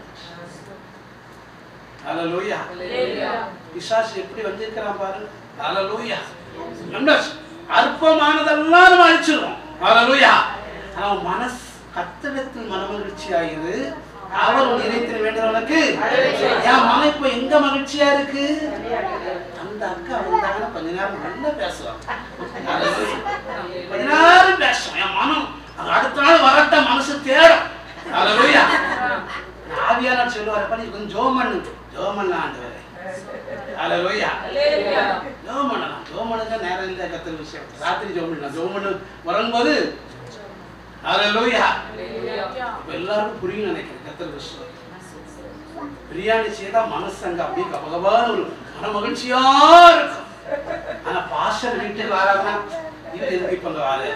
ஹalleluya பிசாசு எப்படி வந்திருக்கிறான் பாருங்க ஹalleluya நம்ம அற்பமானதெல்லாம் நம்ம அழிச்சிருவோம் ஹalleluya அவன் மனசு கத்தடத்தில் மனமகிழ்ச்சி ஆகுது அவர் உன் இறைத்திர வேண்டியவனுக்கு என் மன இப்ப எங்க மகிழ்ச்சியா இருக்கு அந்த அக்கா வந்தாங்கன்னா கொஞ்ச நேரம் நல்லா பேசுவாங்க Hallelujah. கொஞ்ச நேரம் பேசும் என் மனம் அது அடுத்த நாள் வரட்ட மனசு தேடும் ஹalleluya ஆவியானவர் சொல்லுவார் பண்ணி கொஞ்சம் ஜோம் பண்ணு ஜோம் பண்ண ஆண்டவரே ஹalleluya ஜோம் பண்ணலாம் ஜோம் பண்ணுங்க நேரம் இல்லை கத்தல் விஷயம் ராத்திரி ஜோம் பண்ணலாம் ஜோம் பண்ணு வரும்போது ஹalleluya இப்ப எல்லாருக்கும் புரியும் நினைக்கிறேன் கத்தல் விஷயம் பிரியாணி செய்தா மனசு அங்க அப்படியே கபகபான ஒரு மன மகிழ்ச்சியா இருக்கும் ஆனா பாஸ்டர் வீட்டுக்கு வராங்கன்னா இது எதுக்கு இப்ப அங்க வாரு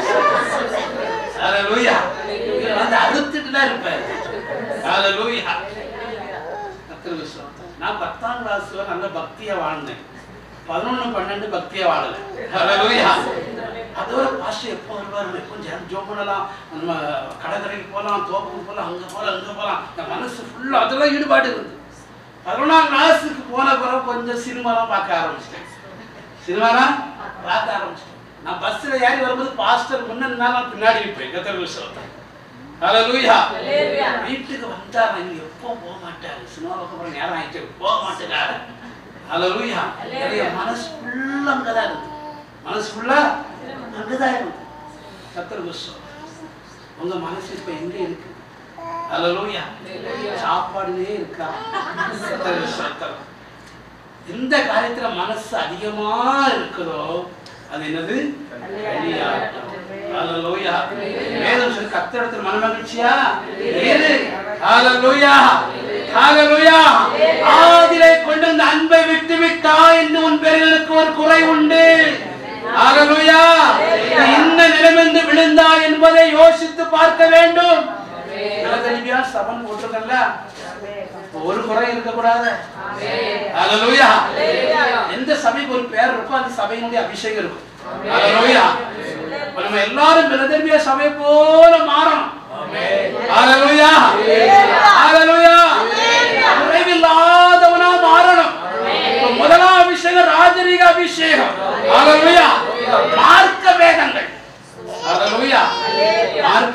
ஹalleluya வந்து அறுத்துட்டு தான் இருப்பேன் ஹalleluya கர்த்தருக்கு ஸ்தோத்திரம். நான் பத்தாம் கிளாஸ் வரை நல்ல பக்தியா வாழ்ந்தேன் பதினொன்னு பன்னெண்டு பக்தியா வாழல ஹalleluya அதோட பாஸ்டர் எப்போ வருவார் எப்போ ஜெபம் ஜோம் பண்ணலாம் நம்ம கடற்கரைக்கு போகலாம் தோப்புக்கு போகலாம் அங்க போகலாம் அங்க போகலாம் என் மனசு ஃபுல்லா அதெல்லாம் ஈடுபாடு இருந்து பதினொன்றாம் கிளாஸுக்கு போன பிறகு கொஞ்சம் சினிமாலாம் பார்க்க ஆரம்பிச்சிட்டேன் சினிமாலாம் பார்க்க ஆரம்பிச்சிட்டேன் நான் பஸ்ஸில் ஏறி வரும்போது பாஸ்டர் முன்ன நான் பின்னாடி இருப்பேன் கத்தர் விஷயம் ஹalleluya வீட்டுக்கு வந்தா நீங்க எப்போ போக மாட்டாரு சினிமாவுக்கு அப்புறம் நேரம் ஆயிட்டு போக மாட்டேங்காரு ஹalleluya என் மனசு ஃபுல்லா அங்கதான் இருக்கு மனசு ஃபுல்லா அங்கதான் இருக்கு கத்தர் விஷயம் உங்க மனசு இப்ப எங்க இருக்கு ஹalleluya சாப்பாடுலயே இருக்கா கர்த்தர் ஸ்தோத்திரம். எந்த காரியத்துல மனசு அதிகமா இருக்குதோ அது என்னது களியாட்டம். ஹalleluya. வேதம் சொல்லி கர்த்தரிடத்தில் மனமகிழ்ச்சியா இரு. ஹalleluya. ஹalleluya. ஆதியிலே கொண்டு வந்த அன்பை விட்டு விட்டா என்று உன் பேர்களுக்கு ஒரு குறை உண்டு ஹalleluya. நீ இன்ன நிலைமென்று விழுந்தா என்பதை யோசித்து பார்க்க வேண்டும் நிலத்தடிமையா சபன் போட்டிருக்கல ஒரு குறை இருக்கக்கூடாது ஹalleluya. எந்த சபைக்கு ஒரு பேர் இருக்கோ அந்த சபையினுடைய அபிஷேகம் இருக்கும் ஹalleluya. இப்ப நம்ம எல்லாரும் பிலதெல்பியா சபை போல மாறணும் ஹalleluya. ஹalleluya. குறைவில்லாதவனா மாறணும் இப்ப முதலாம் அபிஷேகம் ராஜரீக அபிஷேகம் ஹalleluya. மார்க்க வேதங்கள் ஹalleluya. மார்க்க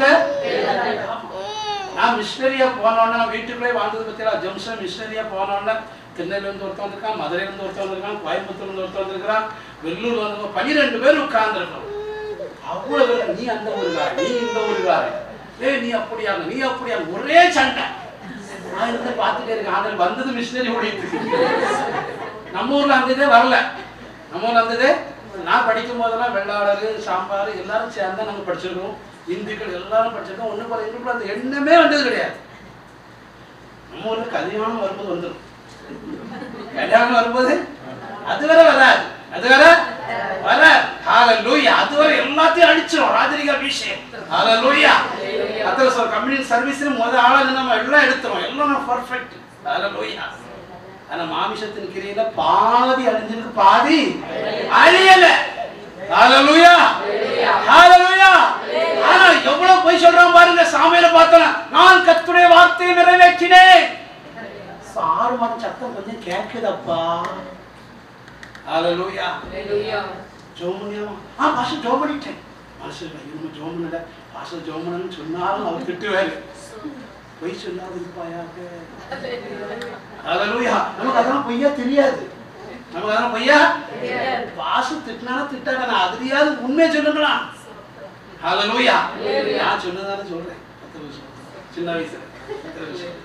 நான் மிஷினரியா போனோன்னா வீட்டுக்குள்ளே வாழ்ந்தது பத்தியா ஜம்ஷன் மிஷினரியா போனோன்னா திருநெல்வேலியில இருந்து ஒருத்தன் வந்திருக்கான் மதுரையில இருந்து ஒருத்தன் வந்திருக்கான் கோயம்புத்தூர்ல இருந்து ஒருத்தன் வந்திருக்கான் வெள்ளூர் வந்து பன்னிரெண்டு பேர் உட்கார்ந்துருக்கோம் அவ்வளவு பேர் நீ அந்த ஊருக்கார நீ இந்த ஊருக்கார ஏய் நீ அப்படியா நீ அப்படியா ஒரே சண்டை நான் இருந்து பார்த்துட்டே இருக்கேன் ஆண்டவர் வந்தது மிஷினரி ஊழியத்துக்கு நம்ம ஊர்ல அந்த இதே வரல நம்ம ஊர்ல அந்த இதே நான் படிக்கும் போதெல்லாம் வெள்ளாளரு சாம்பார் எல்லாரும் சேர்ந்து நாங்க படிச்சிருக்கோம் இந்துக்கள் எல்லாரும் படிச்சிருக்கோம் ஒண்ணு போல எங்களுக்குள்ள அந்த எண்ணமே வந்தது கிடையாது நம்ம ஊர்ல கல்யாணம் வரும்போது வந்துடும் கல்யாணம் வரும்போது அது வரை வராது அது வரை வர ஹalleluya அது வரை எல்லாத்தையும் அடிச்சிரும் ராஜரிக அபிஷேகம் ஹalleluya அத்தனை சொல்ற கம்யூனிட்டி சர்வீஸ்ல முத ஆளு நம்ம எல்லாம் எடுத்துறோம் எல்லாம் பர்ஃபெக்ட் ஹalleluya ஆனா மாமிசத்தின் கிரியில பாதி அழிஞ்சிருக்கு பாதி அழியல ஹalleluya ஹalleluya ஆனா எவ்வளவு போய் சொல்றான் பாருங்க சாமியில பார்த்தோம் நான் கர்த்தருடைய வார்த்தையை நிறைவேற்றினேன் ஆறு மாதம் சத்தம் கொஞ்சம் கேட்குதப்பா ஹalleluya ஜோம் பண்ணியாமா ஆ பாஸ்டர் ஜோம் பண்ணிட்டேன் பாஸ்டர் ஐயோ ஜோம் பண்ணல பாஸ்டர் ஜோம் பண்ணணும்னு சொன்னாலும் அவர் திட்டுவாரு பொய் சொல்லாதுப்பாயாக ஹalleluya நமக்கு அதெல்லாம் பொய்யா தெரியாது நமக்கு அதெல்லாம் பொய்யா பாசு திட்டினாலும் திட்டாங்க நான் அதுலயாவது உண்மையை சொல்லுங்களா ஹalleluya நான் சொன்னதானே சொல்றேன் பத்து வருஷம் சின்ன வயசுல பத்து வருஷம்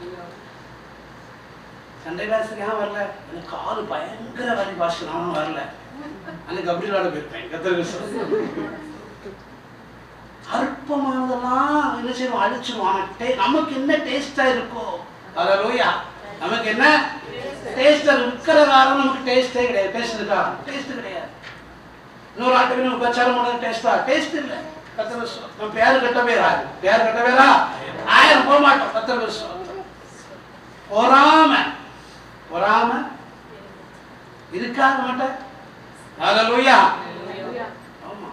சண்டை கிளாஸுக்கு ஏன் வரல எனக்கு கால் பயங்கர வலி பாஷு நானும் வரல அன்னைக்கு கபடி விளையாட போயிருப்பேன் கத்திர விஷயம் அற்பமானதெல்லாம் என்ன செய்வோம் அழிச்சிருவோம் ஆனா டே- நமக்கு என்ன டேஸ்டா இருக்கோ ஹalleluya நமக்கு என்ன டேஸ்டா இருக்கிற காரணம் நமக்கு டேஸ்டே கிடையாது டேஸ்ட் இருக்கா டேஸ்ட் கிடையாது இன்னொரு ஆட்டுக்கு நம்ம பிரச்சாரம் பண்ண டேஸ்டா டேஸ்ட் இல்ல பத்து வருஷம் நம்ம பேரு கட்ட பேரா பேர் கட்ட பேரா ஆயிரம் போக மாட்டோம் பத்து வருஷம் பொறாம பொறாம இருக்கா நம்மகிட்ட ஹalleluya ஆமா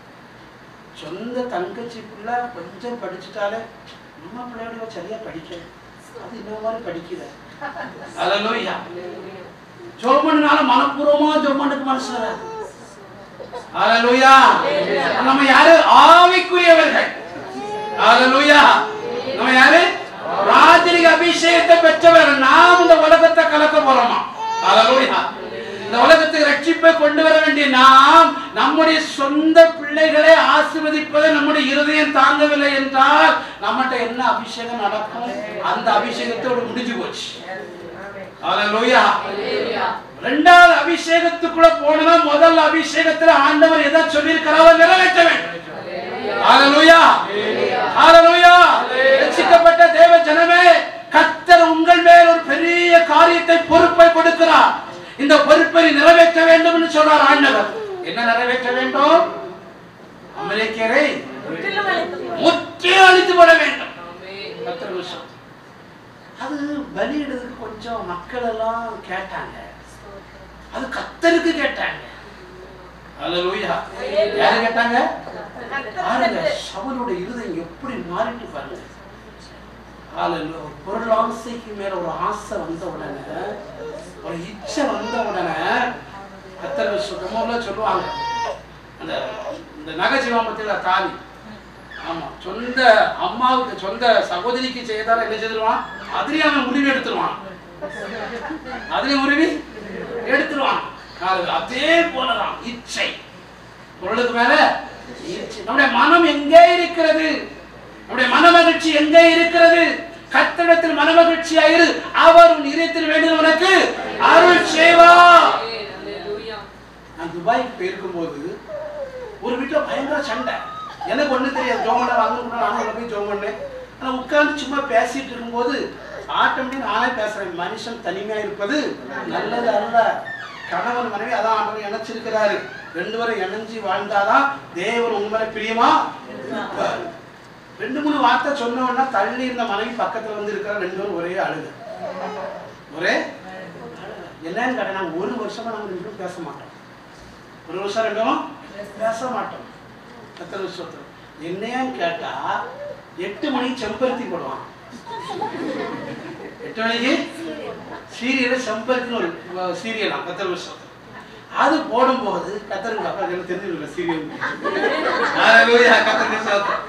சொந்த தங்கச்சி பிள்ளை கொஞ்சம் படிச்சுட்டாலே நம்ம பிள்ளையோட சரியா படிக்கல அது இந்த மாதிரி படிக்கல ஹalleluya ஜோம் பண்ணனால மனப்பூர்வமா ஜோம் பண்ணக்கு மனசு வராது ஹalleluya நம்ம யாரு ஆவிக்குரியவர்கள் ஹalleluya நம்ம யாரு ராஜரிக அபிஷேகத்தை பெற்றவர்கள் நாம் இந்த உலகத்தை கலக்க போறோமா ஹalleluya இந்த உலகத்துக்கு ரட்சிப்பை கொண்டு வர வேண்டிய நாம் நம்முடைய சொந்த பிள்ளைகளை ஆசீர்வதிப்பதை நம்முடைய இருதயம் தாங்கவில்லை என்றால் நம்மகிட்ட என்ன அபிஷேகம் நடக்கும் அந்த அபிஷேகத்தோடு முடிஞ்சு போச்சு ஹalleluya ரெண்டாவது அபிஷேகத்துக்குள்ள போனா முதல் அபிஷேகத்துல ஆண்டவர் எதை சொல்லியிருக்கிறாரோ நிறைவேற்ற வேண்டும் ஹalleluya ஹalleluya ரட்சிக்கப்பட்ட தேவ ஜனமே கர்த்தர் உங்கள் மேல் ஒரு பெரிய காரியத்தை பொறுப்பை கொடுக்கிறார் இந்த பொறுப்பை நிறைவேற்ற வேண்டும் என்று சொல்றார் ஆண்டவர் என்ன நிறைவேற்ற வேண்டும் அமெரிக்கரை முற்றிலும் அழித்து போடு. முற்றிலும் அழித்து போட வேண்டும் கர்த்தர் விஷயம் அது பலியிடுறதுக்கு கொஞ்சம் மக்கள் எல்லாம் கேட்டாங்க அது கத்தருக்கு கேட்டாங்க ஹalleluya யாரு கேட்டாங்க பாருங்க சவுலோட இருதயம் எப்படி மாறிட்டு பாருங்க ஹalleluya ஒரு பொருளாசைக்கு மேல ஒரு ஆசை வந்த உடனே ஒரு இச்சை வந்த உடனே கத்தர் சுகமாக சொல்லுவாங்க அந்த இந்த நகைச்சிவாமத்தில் தாலி ஆமா சொந்த அம்மாவுக்கு சொந்த சகோதரிக்கு செய்தால என்ன செய்திருவான் அதுலயே அவன் உரிமை எடுத்துருவான் அதுலயே உரிமை எடுத்துருவான் அது அதே போலதான் இச்சை பொருளுக்கு மேல இச்சை நம்முடைய மனம் எங்கே இருக்கிறது நம்முடைய மனமகிழ்ச்சி எங்கே இருக்கிறது கத்திடத்தில் மனமகிழ்ச்சியாயிரு அவர் உன் இதயத்தில் வேண்டும் உனக்கு அருள் செய்வா நான் துபாய்க்கு போயிருக்கும் போது ஒரு வீட்டுல பயங்கர சண்டை எனக்கு ஒண்ணு தெரியாது ஜோம் பண்ண வாங்க நானும் உள்ள போய் ஜோம் பண்ணேன் ஆனா உட்கார்ந்து சும்மா பேசிட்டு இருக்கும்போது ஆட்டோமேட்டிக் நானே பேசுறேன் மனுஷன் தனிமையா இருப்பது நல்லது அல்ல கணவன் மனைவி அதான் ஆண்டவர் இணைச்சிருக்கிறாரு ரெண்டு பேரும் இணைஞ்சு வாழ்ந்தாதான் தேவன் உங்க மேல பிரியமா இருப்பார். ரெண்டு மூணு வார்த்தை சொன்ன உடனே தள்ளி இருந்த மனைவி பக்கத்துல வந்து இருக்கிற ரெண்டு பேரும் ஒரே அழுகு ஒரே என்னன்னு கேட்டா நாங்க ஒரு வருஷமா நாங்க ரெண்டு பேரும் பேச மாட்டோம் ஒரு வருஷம் ரெண்டும் பேச மாட்டோம் எத்தனை வருஷத்துல என்னையான்னு கேட்டா எட்டு மணிக்கு செம்பருத்தி போடுவான் எட்டு மணிக்கு சீரியல் செம்பருத்தின்னு ஒரு சீரியலாம் கத்தர் வருஷம் அது போடும்போது கத்தருக்கு அப்பா எனக்கு தெரிஞ்சிருக்கல சீரியல் கத்தருக்கு சோத்திரம்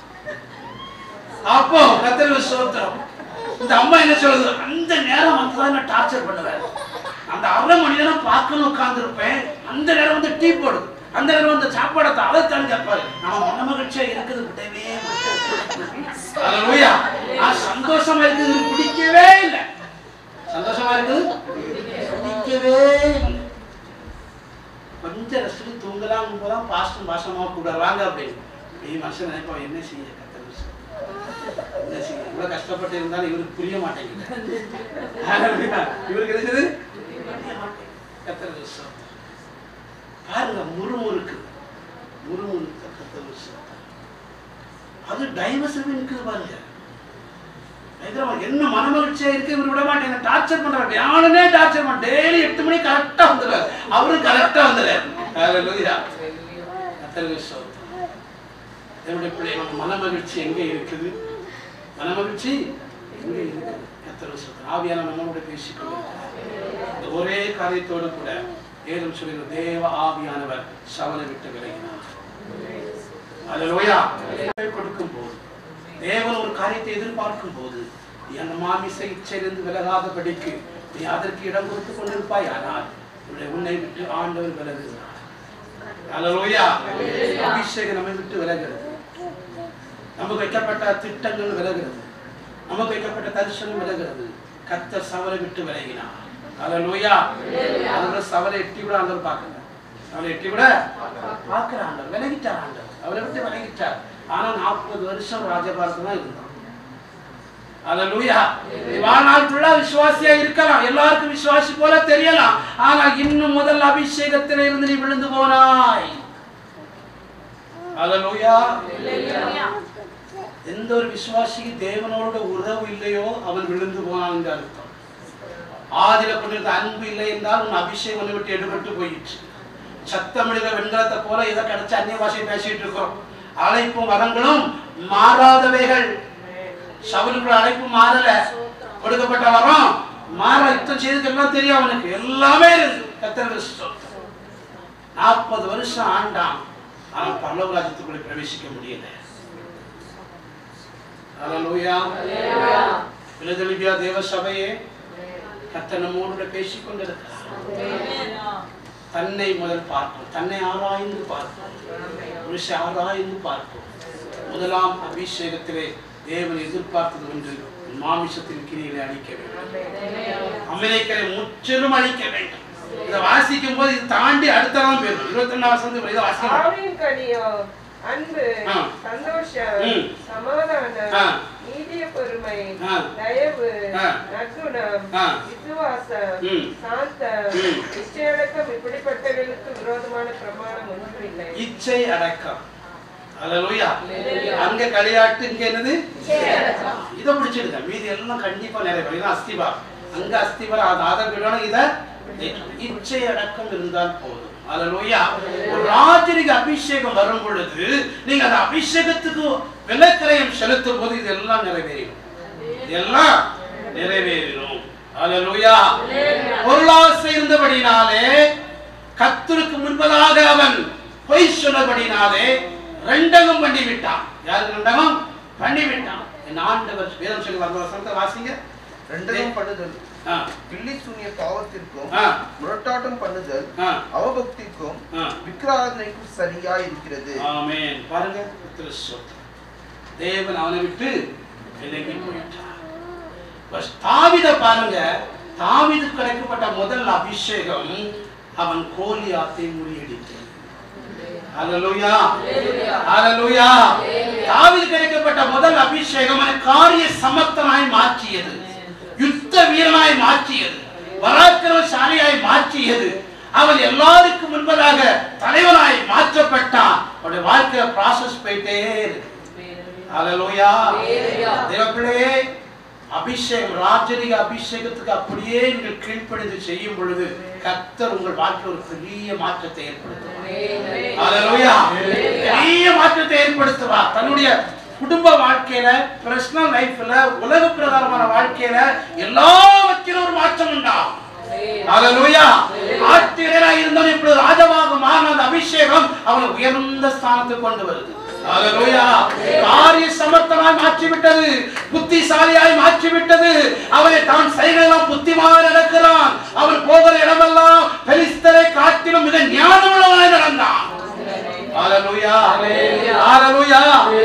அப்போ கத்தருக்கு சோத்திரம் இந்த அம்மா என்ன சொல்லுது அந்த நேரம் வந்து தான் நான் டார்ச்சர் பண்ணுவேன் அந்த அரை மணி நேரம் பார்க்கணும் உட்காந்துருப்பேன் அந்த நேரம் வந்து டீ போடு அந்த நேரம் வந்து சாப்பாடை அதை தான் கேட்பாரு நம்ம மன மகிழ்ச்சியா இருக்குது விடவே மாட்டேன் நான் சந்தோஷமா இருக்குது எனக்கு பிடிக்கவே இல்லை சந்தோஷமா இருக்குது பிடிக்கவே இல்லை கொஞ்சம் ரெஸ்ட் தூங்கலாம் போதான் பாஸ்டும் பாசமா கூட வாங்க அப்படின்னு நீ மனுஷன் நினைப்போம் என்ன செய்ய கத்தர் விஷயம். என்ன செய்ய இவ்வளவு கஷ்டப்பட்டு இருந்தாலும் இவருக்கு புரிய மாட்டேங்குது இவருக்கு இருக்குது கத்தர் விஷயம். பாருங்க முறுமுறுக்கு முறுமுறுக்கு கத்தர் விஷயம். அது டைவர்ஸ் நிற்குது பாருங்க ஹைதராபாத் என்ன மனமகிழ்ச்சியா இருக்கு இவர் விட மாட்டேங்க டார்ச்சர் பண்றாரு யாருனே டார்ச்சர் பண்ண டெய்லி எட்டு மணி கரெக்டா வந்துடுறாரு அவரும் கரெக்டா வந்துடுறாரு ஹalleluya கர்த்தருக்கு ஸ்தோத்திரம் என்னுடைய பிள்ளைகள் மனமகிழ்ச்சி எங்க இருக்குது மனமகிழ்ச்சி எங்க இருக்குது கர்த்தருக்கு ஸ்தோத்திரம் ஆவியான நம்மளோட பேசிக்கொள்ள இந்த ஒரே காரியத்தோடு கூட ஏதும் சொல்லுகிற தேவ ஆவியானவர் சவனை விட்டு விலகினார் அல்லேலூயா கொடுக்கும் போது தேவன் ஒரு காரியத்தை எதிர்பார்க்கும் போது நீ அந்த மாமிச இச்சையிலிருந்து விலகாதபடிக்கு நீ அதற்கு இடம் கொடுத்து கொண்டிருப்பாய் ஆனால் உன்னை- உன்னை விட்டு ஆண்டவர் விலகுகிறார் அல்லேலூயா அபிஷேகம் நம்மை விட்டு விலகிறது நமக்கு வைக்கப்பட்ட திட்டங்கள் விலகிறது நமக்கு வைக்கப்பட்ட தரிசனம் விலகிறது கத்த சவலை விட்டு விலகினார் அல்லேலூயா அதனால சவலை எட்டி கூட ஆண்டவர் பார்க்கல அவளை எட்டி கூட பார்க்கிற ஆண்டவர் விலகிட்டார் ஆண்டவர் அவளை விட்டு விலகிட்டார் ஆனா நாற்பது வருஷம் ராஜபாரத்தில் தான் இருந்தான் அல்லேலூயா நீ வாழ்நாள் ஃபுல்லா விசுவாசியா இருக்கலாம் எல்லாருக்கும் விசுவாசி போல தெரியலாம் ஆனா இன்னும் முதல் அபிஷேகத்தில இருந்து நீ விழுந்து போனாய் அல்லேலூயா எந்த ஒரு விசுவாசிக்கு தேவனோட உறவு இல்லையோ அவன் விழுந்து போனான் அர்த்தம் ஆதில கொண்டிருந்த அன்பு இல்லை என்றால் உன் அபிஷேகம் உன்னை விட்டு எடுபட்டு போயிடுச்சு சத்தமிழுத வெண்கலத்தை போல இதை கிடைச்ச அந்நிய பாஷை பேசிட்டு இருக்கோம் அழைப்பும் வரங்களும் மாறாதவைகள் சவுலுக்குள்ள அழைப்பு மாறல கொடுக்கப்பட்ட வரம் மாற யுத்தம் செய்ததுக்கெல்லாம் தெரியும் அவனுக்கு எல்லாமே இருக்கு கத்தருக்கு ஸ்தோத்திரம். நாற்பது வருஷம் ஆண்டான் ஆனா பல்லவ ராஜ்யத்துக்குள்ள பிரவேசிக்க முடியல ஹalleluya பிலதெல்பியா தேவ சபையே கர்த்தர் நம்மோடு கூட பேசிக் கொண்டிருக்கிறார் தன்னை முதல் பார்ப்போம் தன்னை ஆராய்ந்து பார்ப்போம் புருஷ ஆராய்ந்து பார்ப்போம் முதலாம் அபிஷேகத்திலே தேவன் எதிர்பார்த்தது ஒன்று மாமிசத்தின் கிரிகளை அழிக்க வேண்டும் அமெரிக்கரை முற்றிலும் அழிக்க வேண்டும் இதை வாசிக்கும் போது இது தாண்டி அடுத்ததான் போயிடும் இருபத்தி ரெண்டாம் வசனத்துக்கு இதை வாசிக்க மாட்டோம். ஆவியின் கனியோ அன்பு ஆ. சந்தோஷம் ம். சமாதானம் ஆ. நீடிய பொறுமை ஆ. தயவு ஆ. நற்குணம் ஆ. விசுவாசம் ம். சாந்தம் ம். நிச்சயடக்கம் இப்படிப்பட்டவர்களுக்கு விரோதமான பிரமாணம் ஒன்றும் இல்லை இச்சை அடக்கம் அல்லேலூயா அங்க களியாட்டு இங்க என்னது இதை பிடிச்சிடுங்க மீதி எல்லாம் கண்டிப்பா நிறைவேறும் இது அஸ்திபா அங்க அஸ்திபா அது அதை விடணும் இத இச்சை அடக்கம் இருந்தால் போதும் அல்லேலூயா ஒரு ராஜரிக அபிஷேகம் வரும் பொழுது நீங்க அந்த அபிஷேகத்துக்கு விலக்கிரயம் செலுத்தும் போது இதெல்லாம் நிறைவேறும் இதெல்லாம் நிறைவேறும் அல்லேலூயா பொருளாசை இருந்தபடினாலே கர்த்தருக்கு முன்பதாக அவன் பொய் சொன்னபடினாலே ரெண்டகம் பண்ணி விட்டான் யாருக்கு ரெண்டகம் பண்ணி விட்டான் என் ஆண்டவர் வேதம் சொல்லி வந்த வசனத்தை வாசிங்க ரெண்டகம் பண்ணுதல் ஆ, பில்லி சூனிய பாவத்திற்கும் ஆ, முரட்டாட்டம் பண்ணுதல் ஆ, அவபக்திக்கும் ஆ. விக்கிராதனைக்கும் சரியா இருக்கிறது ஆமென் பாருங்க கர்த்தர் ஸ்தோத்திரம். தேவன் அவனை விட்டு விலகி போயிட்டார் பஸ் தாவீதை பாருங்க தாவீது கிடைக்கப்பட்ட முதல் அபிஷேகம் அவன் கோலியாத்தை முறியடித்தது ஹalleluya ஹalleluya தாவீது கிடைக்கப்பட்ட முதல் அபிஷேகம் அவனை காரிய சமர்த்தனாய் மாற்றியது யுத்த வீரனாய் மாற்றியது பராக்கிரமசாலியாய் மாற்றியது அவன் எல்லாருக்கும் முன்பதாக தலைவனாய் மாற்றப்பட்டான் அவனுடைய வாழ்க்கையில ப்ராசஸ் போயிட்டே இருக்கு ஹalleluya தேவப்பிள்ளையே அபிஷேகம் ராஜரிக அபிஷேகத்துக்கு அப்படியே நீங்கள் கீழ்ப்படிந்து செய்யும் பொழுது கர்த்தர் உங்கள் வாழ்க்கையில் ஒரு பெரிய மாற்றத்தை ஏற்படுத்துவார் ஹalleluya பெரிய மாற்றத்தை ஏற்படுத்துவார் தன்னுடைய குடும்ப வாழ்க்கையில பர்சனல் லைஃப்ல உலக பிரகாரமான வாழ்க்கையில எல்லாவற்றிலும் ஒரு மாற்றம் உண்டாகும் ஹalleluya ஆத்திரனாய் இருந்தவன் இப்பொழுது ராஜாவாக மாறின அந்த அபிஷேகம் அவனை உயர்ந்த ஸ்தானத்துக்கு கொண்டு வருது ஹalleluya காரிய சமர்த்தனாய் மாற்றிவிட்டது புத்திசாலியாய் மாற்றிவிட்டது அவனை தான் செயலெல்லாம் புத்திமாக நடக்கிறான் அவன் போகிற இடமெல்லாம் பெலிஸ்தரை காட்டிலும் மிக ஞானமுள்ளவனாய் நடந்தான் ஹalleluya ஹalleluya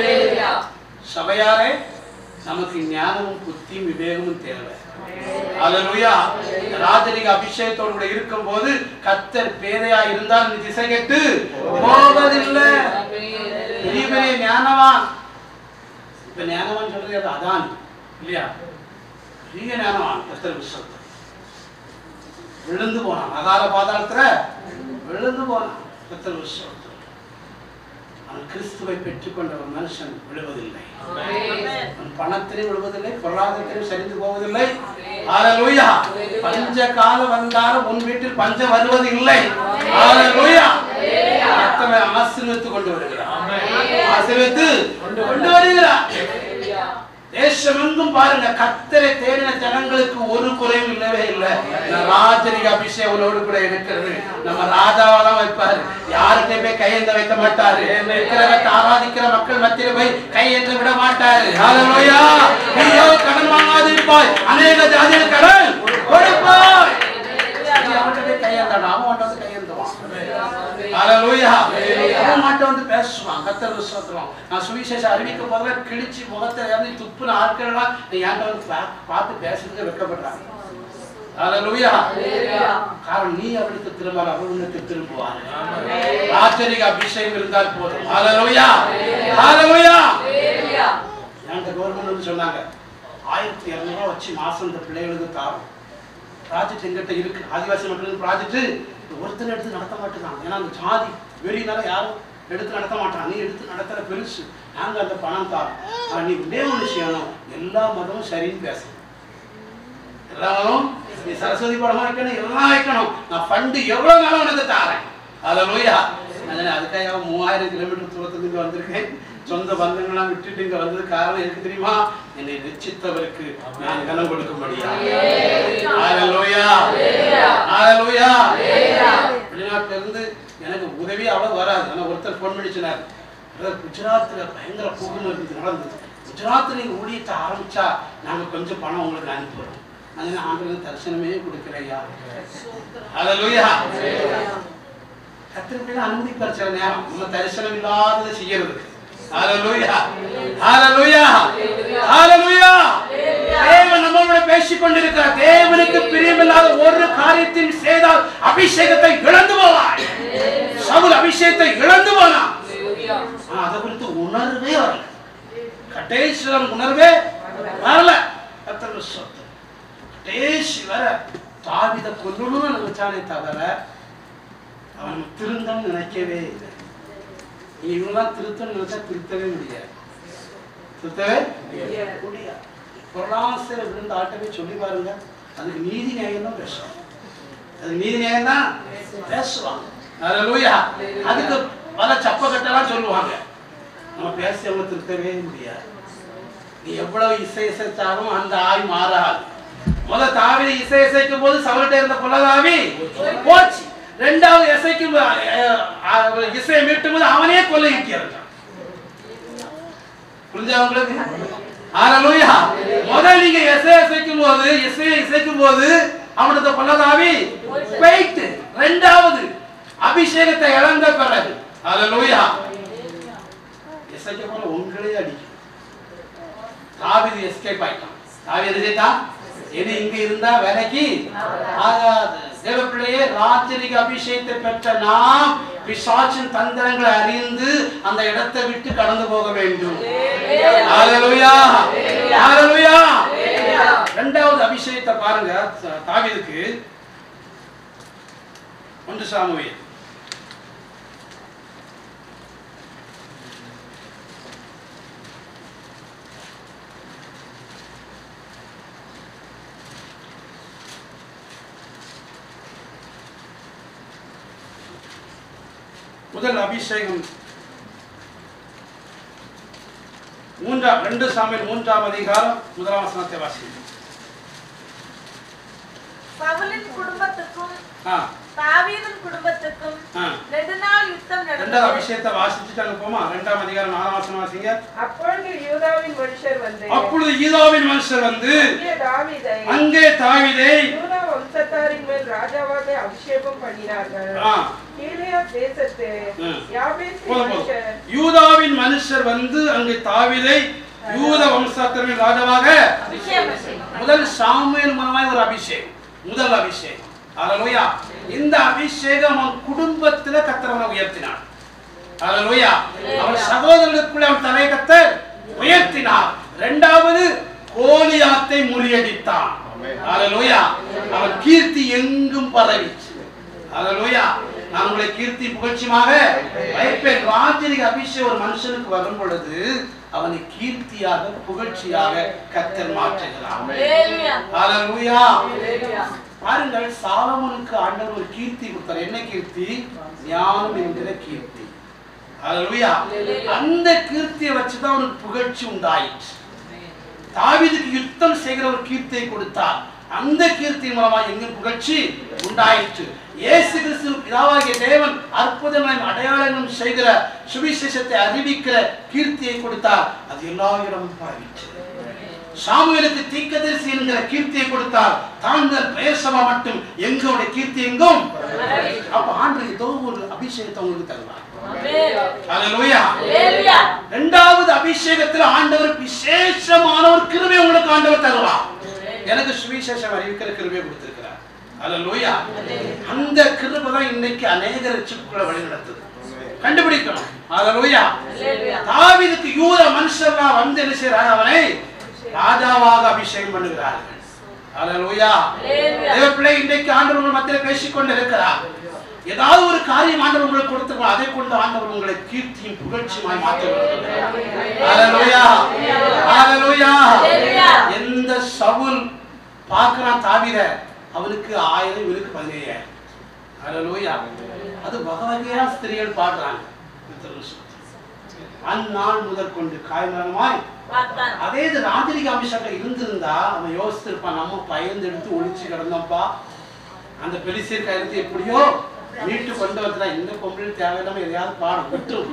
சபையாரே நமக்கு ஞானமும் புத்தியும் விவேகமும் தேவை ஹalleluya ராஜரிக அபிஷேகத்தோடு கூட இருக்கும்போது கத்தர் பேதையா இருந்தால் நீ திசை கெட்டு போவதில்லை பெரிய பெரிய ஞானவான் இப்ப ஞானவான் சொல்றது அது அதான் இல்லையா பெரிய ஞானவான் கத்தர் விசுவத்தை விழுந்து போனான் அகால பாதாளத்துல விழுந்து போனான் கத்தர் விசுவத்தை அவன் கிறிஸ்துவை பெற்றுக்கொண்ட ஒரு மனுஷன் விழுவதில்லை அவன் பணத்திலும் விழுவதில்லை பொருளாதாரத்திலும் சரிந்து போவதில்லை ஹalleluya பஞ்ச காலம் வந்தாலும் உன் வீட்டில் பஞ்சம் வருவது இல்லை ஹalleluya கர்த்தரை ஆசீர்வதித்து கொண்டு வருகிறார் ஆசீர்வதித்து கொண்டு வருகிறார் தேசமெங்கும் பாருங்க கத்தரை தேடின ஜனங்களுக்கு ஒரு குறையும் இல்லவே இல்லை இந்த ராஜரிக அபிஷேகங்களோடு கூட இருக்கிறது நம்ம ராஜாவா தான் வைப்பாரு யார்கிட்ட போய் கையெழுந்த வைக்க மாட்டாரு இருக்கிறவத்தை ஆராதிக்கிற மக்கள் மத்தியில போய் கையெழுந்த விட மாட்டாரு ஹalleluya நீயோ கடன் வாங்காதிருப்பாய் அநேக ஜாதிகள் கடன் கொடுப்பாய் நீ அவன்கிட்ட போய் கையெழுந்தடா அவன் ஹalleluya அவன் மாட்ட வந்து பேசுவான் கத்தர் ஸ்தோத்திரம் நான் சுவிசேஷம் அறிவிக்க போதுல கிழிச்சு முகத்தை இறங்கி துப்புன ஆட்கள்லாம் என்கிட்ட வந்து பா- பார்த்து பேசுறதுக்கு வெட்கப்படுறாங்க ஹalleluya காரணம் நீ அவளுக்கு திரும்ப அவள் உனக்கு திரும்புவார் ராஜரிக அபிஷேகம் இருந்தால் போதும் ஹalleluya ஹalleluya என்கிட்ட கவர்மெண்ட் வந்து சொன்னாங்க ஆயிரத்தி இரநூறுவா வச்சு மாசம் இந்த பிள்ளைகளுக்கு தாரும் ப்ராஜெக்ட் எங்கிட்ட இருக்கு ஆதிவாசி மக்களுக்கு ப்ராஜெக்ட் ஒருத்தர் எடுத்து நடத்த மாட்டேங்கிறாங்க ஏன்னா அந்த ஜாதி வெறினால யாரும் எடுத்து நடத்த மாட்டாங்க நீ எடுத்து நடத்துற பெருசு நாங்க அந்த பணம் தாரோம் ஆனா நீ ஒரே ஒண்ணு செய்யணும் எல்லா மதமும் சரின்னு பேசணும் எல்லா மதமும் நீ சரஸ்வதி படமா வைக்கணும் எல்லாம் வைக்கணும் நான் ஃபண்டு எவ்வளவு நாளும் உனக்கு தாரேன் அதில் லோயா அதனால அதுக்காக மூவாயிரம் கிலோமீட்டர் தூரத்துல இருந்து வந்திருக்கேன் சொந்த பந்தங்கள்லாம் விட்டுட்டு இங்க வந்தது காரணம் எதுக்கு தெரியுமா என்னை நிச்சித்தவருக்கு நான் கனம் கொடுக்கும்படியா ஹalleluya ஹalleluya வெளிநாட்டுல இருந்து எனக்கு உதவி அவ்வளவு வராது ஆனா ஒருத்தர் ஃபோன் பண்ணி சொன்னார் "பிரதர், குஜராத்ல பயங்கர போக்குவரத்து நடந்தது குஜராத்ல நீங்க ஊழியத்தை ஆரம்பிச்சா நாங்க கொஞ்சம் பணம் உங்களுக்கு அனுப்புறோம் அதனால ஆண்டவன் தரிசனமே கொடுக்கலையா ஹalleluya கத்திரிப்பையில அனுமதிப்பார் சில நேரம் நம்ம தரிசனம் இல்லாததை செய்யறதுக்கு ஹalleluya ஹalleluya ஹalleluya தேவன் நம்மளோட பேசிக் கொண்டிருக்கிறார் தேவனுக்கு பிரியமில்லாத ஒரு காரியத்தையும் செய்தால் அபிஷேகத்தை இழந்து போவார் சவுல் அபிஷேகத்தை இழந்து போனான் ஆனா, அதை குறித்து உணர்வே வரல கட்டேஸ்வரன் உணர்வே வரல கர்த்தர் சொத்து கடைசி வர தாவித கொல்லணும்னு நினைச்சானே தவிர அவன் திருந்தம் நினைக்கவே இல்லை நீ இவங்கெல்லாம் திருத்தம் நினைச்சா திருத்தவே முடியாது திருத்தவே முடியாது பொருளாசிரியர் விழுந்த ஆட்டமே சொல்லி பாருங்க அதுக்கு நீதி நியாயம் தான் பேசுவாங்க அது நீதி நியாயம் தான் பேசுவாங்க அல்லேலூயா அதுக்கு பல சப்பக்கட்டெல்லாம் சொல்லுவாங்க நம்ம பேசி அவங்க திருத்தவே முடியாது நீ எவ்வளவு இசை இசைச்சாலும் அந்த ஆவி மாறாது முத தாவி இசை இசைக்கும் போது சவர்கிட்ட இருந்த பொல்லாதாவி போச்சு ரெண்டாவது இசைக்கும் அஹ், அஹ், இசையை மீட்டும் போது அவனே கொல்ல இருக்கிறான் புரிஞ்சா உங்களுக்கு ஹalleluya முதல் நீங்க இசை இசைக்கும் போது இசையை இசைக்கும் போது அவனது பொல்லாதாவி போயிட்டு ரெண்டாவது அபிஷேகத்தை இழந்த பிறகு ஹalleluya இசைக்க போல உங்களே அடிக்கும் தாவீது எஸ்கேப் ஆயிட்டான் தாவீது செய்தான் இது இங்க இருந்தா வேலைக்கு ஆகாது தேவப்பிள்ளையே ராஜரிக அபிஷேகத்தை பெற்ற நாம் பிசாசின் தந்திரங்களை அறிந்து அந்த இடத்தை விட்டு கடந்து போக வேண்டும் ஹalleluya ஹalleluya இரண்டாவது அபிஷேகத்தை பாருங்க ச- தாவீதுக்கு ஒன்று சாமுவேல் முதல் அபிஷேகம் மூன்றாம் ரெண்டு சாமியில் மூன்றாம் அதிகாரம் முதலாம் வசனத்தை வாசிக்கும் பவுலின் குடும்பத்துக்கும் ஆ தாவீதின் குடும்பத்துக்கும் ஆ நெடுநாள் யுத்தம் ரெண்டாவது நடந்தது அபிஷேகத்தை வாசிச்சுட்டு அங்க போமா ரெண்டாம் அதிகாரம் நாலாம் வசனம் வாசிங்க அப்பொழுது யூதாவின் மனுஷர் வந்து அப்பொழுது ஈதாவின் மனுஷர் வந்து அங்கே தாவீதை அங்கே தாவீதை யூதா வம்சத்தாரின் மேல் ராஜாவாக அபிஷேகம் பண்ணினார்கள் ஆ, கீலேயாத் தேசத்து ம். யாபேசின் போதும் போதும் மனுஷர் யூதாவின் மனுஷர் வந்து அங்கே தாவீதை யூத வம்சத்தின் ராஜாவாக அபிஷேகம் செய்தார். முதல் சாமுவேல் மூலமாய் ஒரு அபிஷேகம் முதல் அபிஷேகம் அல்லேலூயா இந்த அபிஷேகம் அவன் குடும்பத்துல கத்தரவனை உயர்த்தினான் அல்லேலூயா அவன் சகோதரர்களுக்குள்ள அவன் தலை கத்தர் உயர்த்தினான் இரண்டாவது கோலியாத்தை முறியடித்தான் அல்லேலூயா அவன் கீர்த்தி எங்கும் பரவிச்சு அல்லேலூயா நான் உங்களை கீர்த்தி புகழ்ச்சியாக வைப்பேன் ராஜரிக அபிஷேகம் ஒரு மனுஷனுக்கு வரும் பொழுது அவனை கீர்த்தியாக புகழ்ச்சியாக கத்தர் மாற்றுகிறான் அல்லேலூயா. ஹalleluya அல்லேலூயா. பாருங்கள் சாலமோனுக்கு ஆண்டவர் ஒரு கீர்த்தி கொடுத்தார் என்ன கீர்த்தி ஞானம் என்கிற கீர்த்தி ஹalleluya அந்த கீர்த்தியை வச்சு தான் அவனுக்கு புகழ்ச்சி உண்டாயிற்று தாவீதுக்கு யுத்தம் செய்கிற ஒரு கீர்த்தியை கொடுத்தார் அந்த கீர்த்தி மூலமா எங்கும் புகழ்ச்சி உண்டாயிற்று இயேசு கிறிஸ்து பிதாவாகிய தேவன் அற்புதங்களையும் அடையாளங்களும் செய்கிற சுவிசேஷத்தை அறிவிக்கிற கீர்த்தியை கொடுத்தார் அது எல்லா இடமும் பரவிற்று சாமுவேலுக்கு தீர்க்கதரிசி என்கிற கீர்த்தியை கொடுத்தார் தாங்கள் பெயர் சபா மட்டும் எங்களுடைய கீர்த்தி எங்கும் அப்ப ஆண்டு ஏதோ ஒரு அபிஷேகத்தை உங்களுக்கு தருவார் ஆமென். ஹalleluya ஹalleluya. இரண்டாவது அபிஷேகத்தில் ஆண்டவர் விசேஷமான ஒரு கிருபை உங்களுக்கு ஆண்டவர் தருவார் எனக்கு சுவிசேஷம் அறிவிக்கிற கிருபை கொடுத்திருக்கிறார் ஹalleluya அந்த கிருபை தான் இன்னைக்கு அநேக ரட்சிப்புகளை வழி நடத்துது கண்டுபிடிக்கணும் ஹalleluya ஹalleluya. தாவீதுக்கு யூத மனுஷர்லாம் வந்து என்ன செய்றாங்க அவனை ராஜாவாக அபிஷேகம் பண்ணுகிறார்கள் ஹalleluya ஹalleluya. தேவ பிள்ளை இன்றைக்கு ஆண்டவர் உங்கள் மத்தியில் பேசிக் கொண்டு இருக்கிறார் ஏதாவது ஒரு காரியம் ஆண்டவர் உங்களுக்கு கொடுத்திருக்கலாம் அதை கொண்டு ஆண்டவர் உங்களை கீர்த்தியும் புகழ்ச்சியுமாய் மாற்ற விரும்புகிறார். ஹalleluya ஹalleluya ஹalleluya. எந்த சவுல் பார்க்கறான் தாவீத அவனுக்கு ஆயிரம் இவனுக்கு பதினேழாயிரம் ஹalleluya அது வகை வகையா ஸ்திரீகள் பாடுறாங்க அந்நாள் முதற்கொண்டு காய்மரமாய் பார்த்தான். அதே இது ராஜரிக அபிஷேகம் இருந்திருந்தா அவன் யோசித்திருப்பான் நம்ம பயந்து எடுத்து ஒளிச்சு கிடந்தோம்ப்பா அந்த பெலிசியர் கையெழுத்து எப்படியோ மீட்டு கொண்டு வந்துடா இந்த பொம்பளை தேவையில்லாம எதையாவது பாடம் விட்டுரும்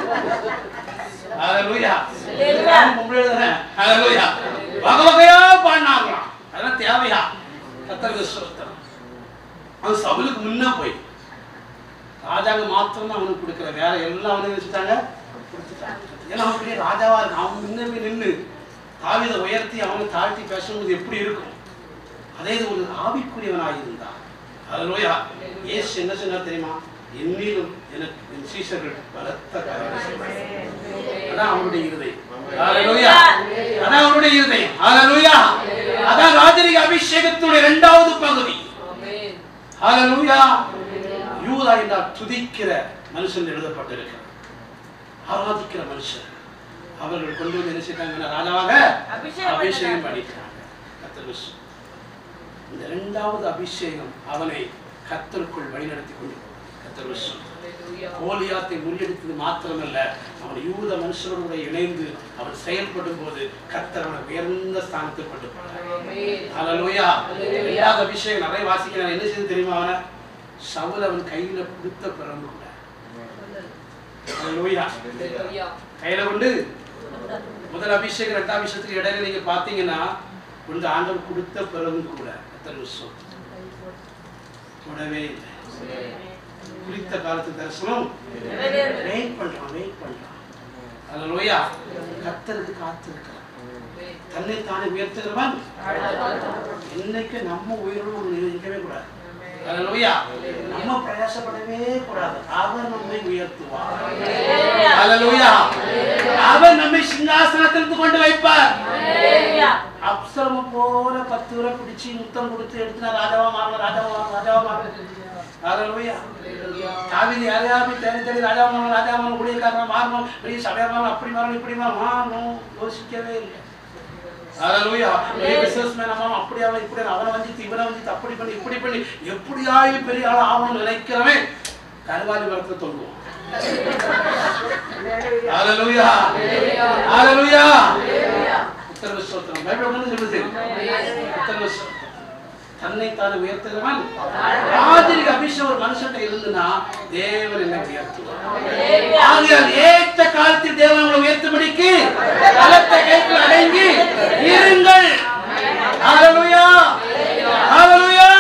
ஹalleluya Hallelujah. பொம்பளை தானே ஹalleluya வகை வகையா பாடினாங்களாம் அதெல்லாம் தேவையா கத்தருக்கு ஸ்தோத்திரம் அவன் சபலுக்கு முன்ன போய் ராஜாங்க மாத்திரம் தான் அவனுக்கு கொடுக்குற வேற எல்லாம் அவனுக்கு வச்சுட்டாங்க கொடுத்துட்டாங்க. ஏன்னா அவன் பெரிய ராஜாவா இருக்கான் அவன் முன்ன போய் நின்று தாவித உயர்த்தி அவனை தாழ்த்தி பேசும்போது எப்படி இருக்கும் அதே இது ஒரு ஆவிக்குரியவனாக இருந்தான் அதுலோயா இயேசு என்ன சொன்னார் தெரியுமா என்னிலும் எனக்கு என் சீஷர்கள் பலத்த காரியங்களை செய்வார்கள். அதான் அவனுடைய இருதயம் ஹalleluya அதான் அவனுடைய இருதயம் ஹalleluya அதான் ராஜரிக அபிஷேகத்துடைய இரண்டாவது பகுதி ஹalleluya யூதா என்றால் துதிக்கிற மனுஷன் எழுதப்பட்டிருக்கிறார் ஆராதிக்கிற மனுஷன் அவர்கள் கொண்டு வந்து என்ன செய்தாங்கன்னா ராஜாவாக அபிஷேகம் அபிஷேகம் பண்ணிக்கிறாங்க கர்த்தருக்கு ஸ்தோத்திரம். இந்த இரண்டாவது அபிஷேகம் அவனை கத்தருக்குள் வழிநடத்தி கொண்டு கத்தருக்கு ஸ்தோத்திரம். கோலியாத்தை முறியடித்தது மாத்திரமல்ல அவன் யூத மனுஷரோடு இணைந்து அவன் செயல்படும் போது கத்தர் அவனை உயர்ந்த ஸ்தானத்துக்கு கொண்டு போனார் ஹalleluya இரண்டாவது அபிஷேகம் நிறைய வாசிக்கிறான் என்ன செய்து தெரியுமா அவனை சவுல் அவன் கையில கொடுத்த பிறகு கூட ஹalleluya கையில கொண்டு முதல் அபிஷேகம் ரெண்டாம் அபிஷேகத்துக்கு இடையில நீங்க பாத்தீங்கன்னா கொஞ்சம் ஆண்டவர் கொடுத்த பிறகு கூட கத்தர் ஸ்தோத்திரம். தொடவே இல்லை குறித்த காலத்து தரிசனம் நிறைவேறும். வெயிட் பண்றான் வெயிட் பண்றான் ஹalleluya கத்தருக்கு காத்திருக்கிறான் தன்னை தானே உயர்த்துகிறவன் இன்னைக்கு நம்ம உயிரோடு இருக்கவே கூடாது ஹalleluya நம்ம பிரயாசப்படவே கூடாது அவர் நம்மை உயர்த்துவார் ஹalleluya. ஹalleluya அவர் நம்மை சிங்காசனத்திற்கு கொண்டு வைப்பார் ஹalleluya. அப்சரம போல பத்து ரூபா பிடிச்சி முத்தம் கொடுத்து எடுத்துனா ராஜாவா மாறணும் ராஜாவா மாறணும் ராஜாவா மாறணும் ஹalleluya தாவீது யாரையா போய் தேடி தேடி ராஜா மாறணும் ராஜா மாறணும் ஊழியக்காரனா மாறணும் பெரிய சபையா மாறணும் அப்படி மாறணும் இப்படி மாறணும் மாறணும் யோசிக்கவே இல்லை ஹalleluya பெரிய பிசினஸ்மேன் ஆகணும் அப்படி அவன் இப்படி ஆகணும். அவனை வந்து இவனை வந்து அப்படி பண்ணி இப்படி பண்ணி எப்படியாவது பெரிய ஆள் ஆகணும்னு நினைக்கிறவன் கருவாலி மரத்துல தொங்குவான் ஹalleluya ஹalleluya உத்தரவு ஸ்தோத்திரம் பைபிள் வந்து சொல்லுது உத்தரவு ஸ்தோத்திரம். தன்னை தானே உயர்த்துகிறவன் ராஜரிக அபிஷேகம் ஒரு மனுஷன்ட்ட இருந்துன்னா தேவன் என்னை உயர்த்துவார் ஹalleluya. ஆகையால் ஏற்ற காலத்தில் தேவன் உங்களை உயர்த்தும்படிக்கு பலத்த கைக்குள் அடங்கி இருங்கள் ஹalleluya ஹalleluya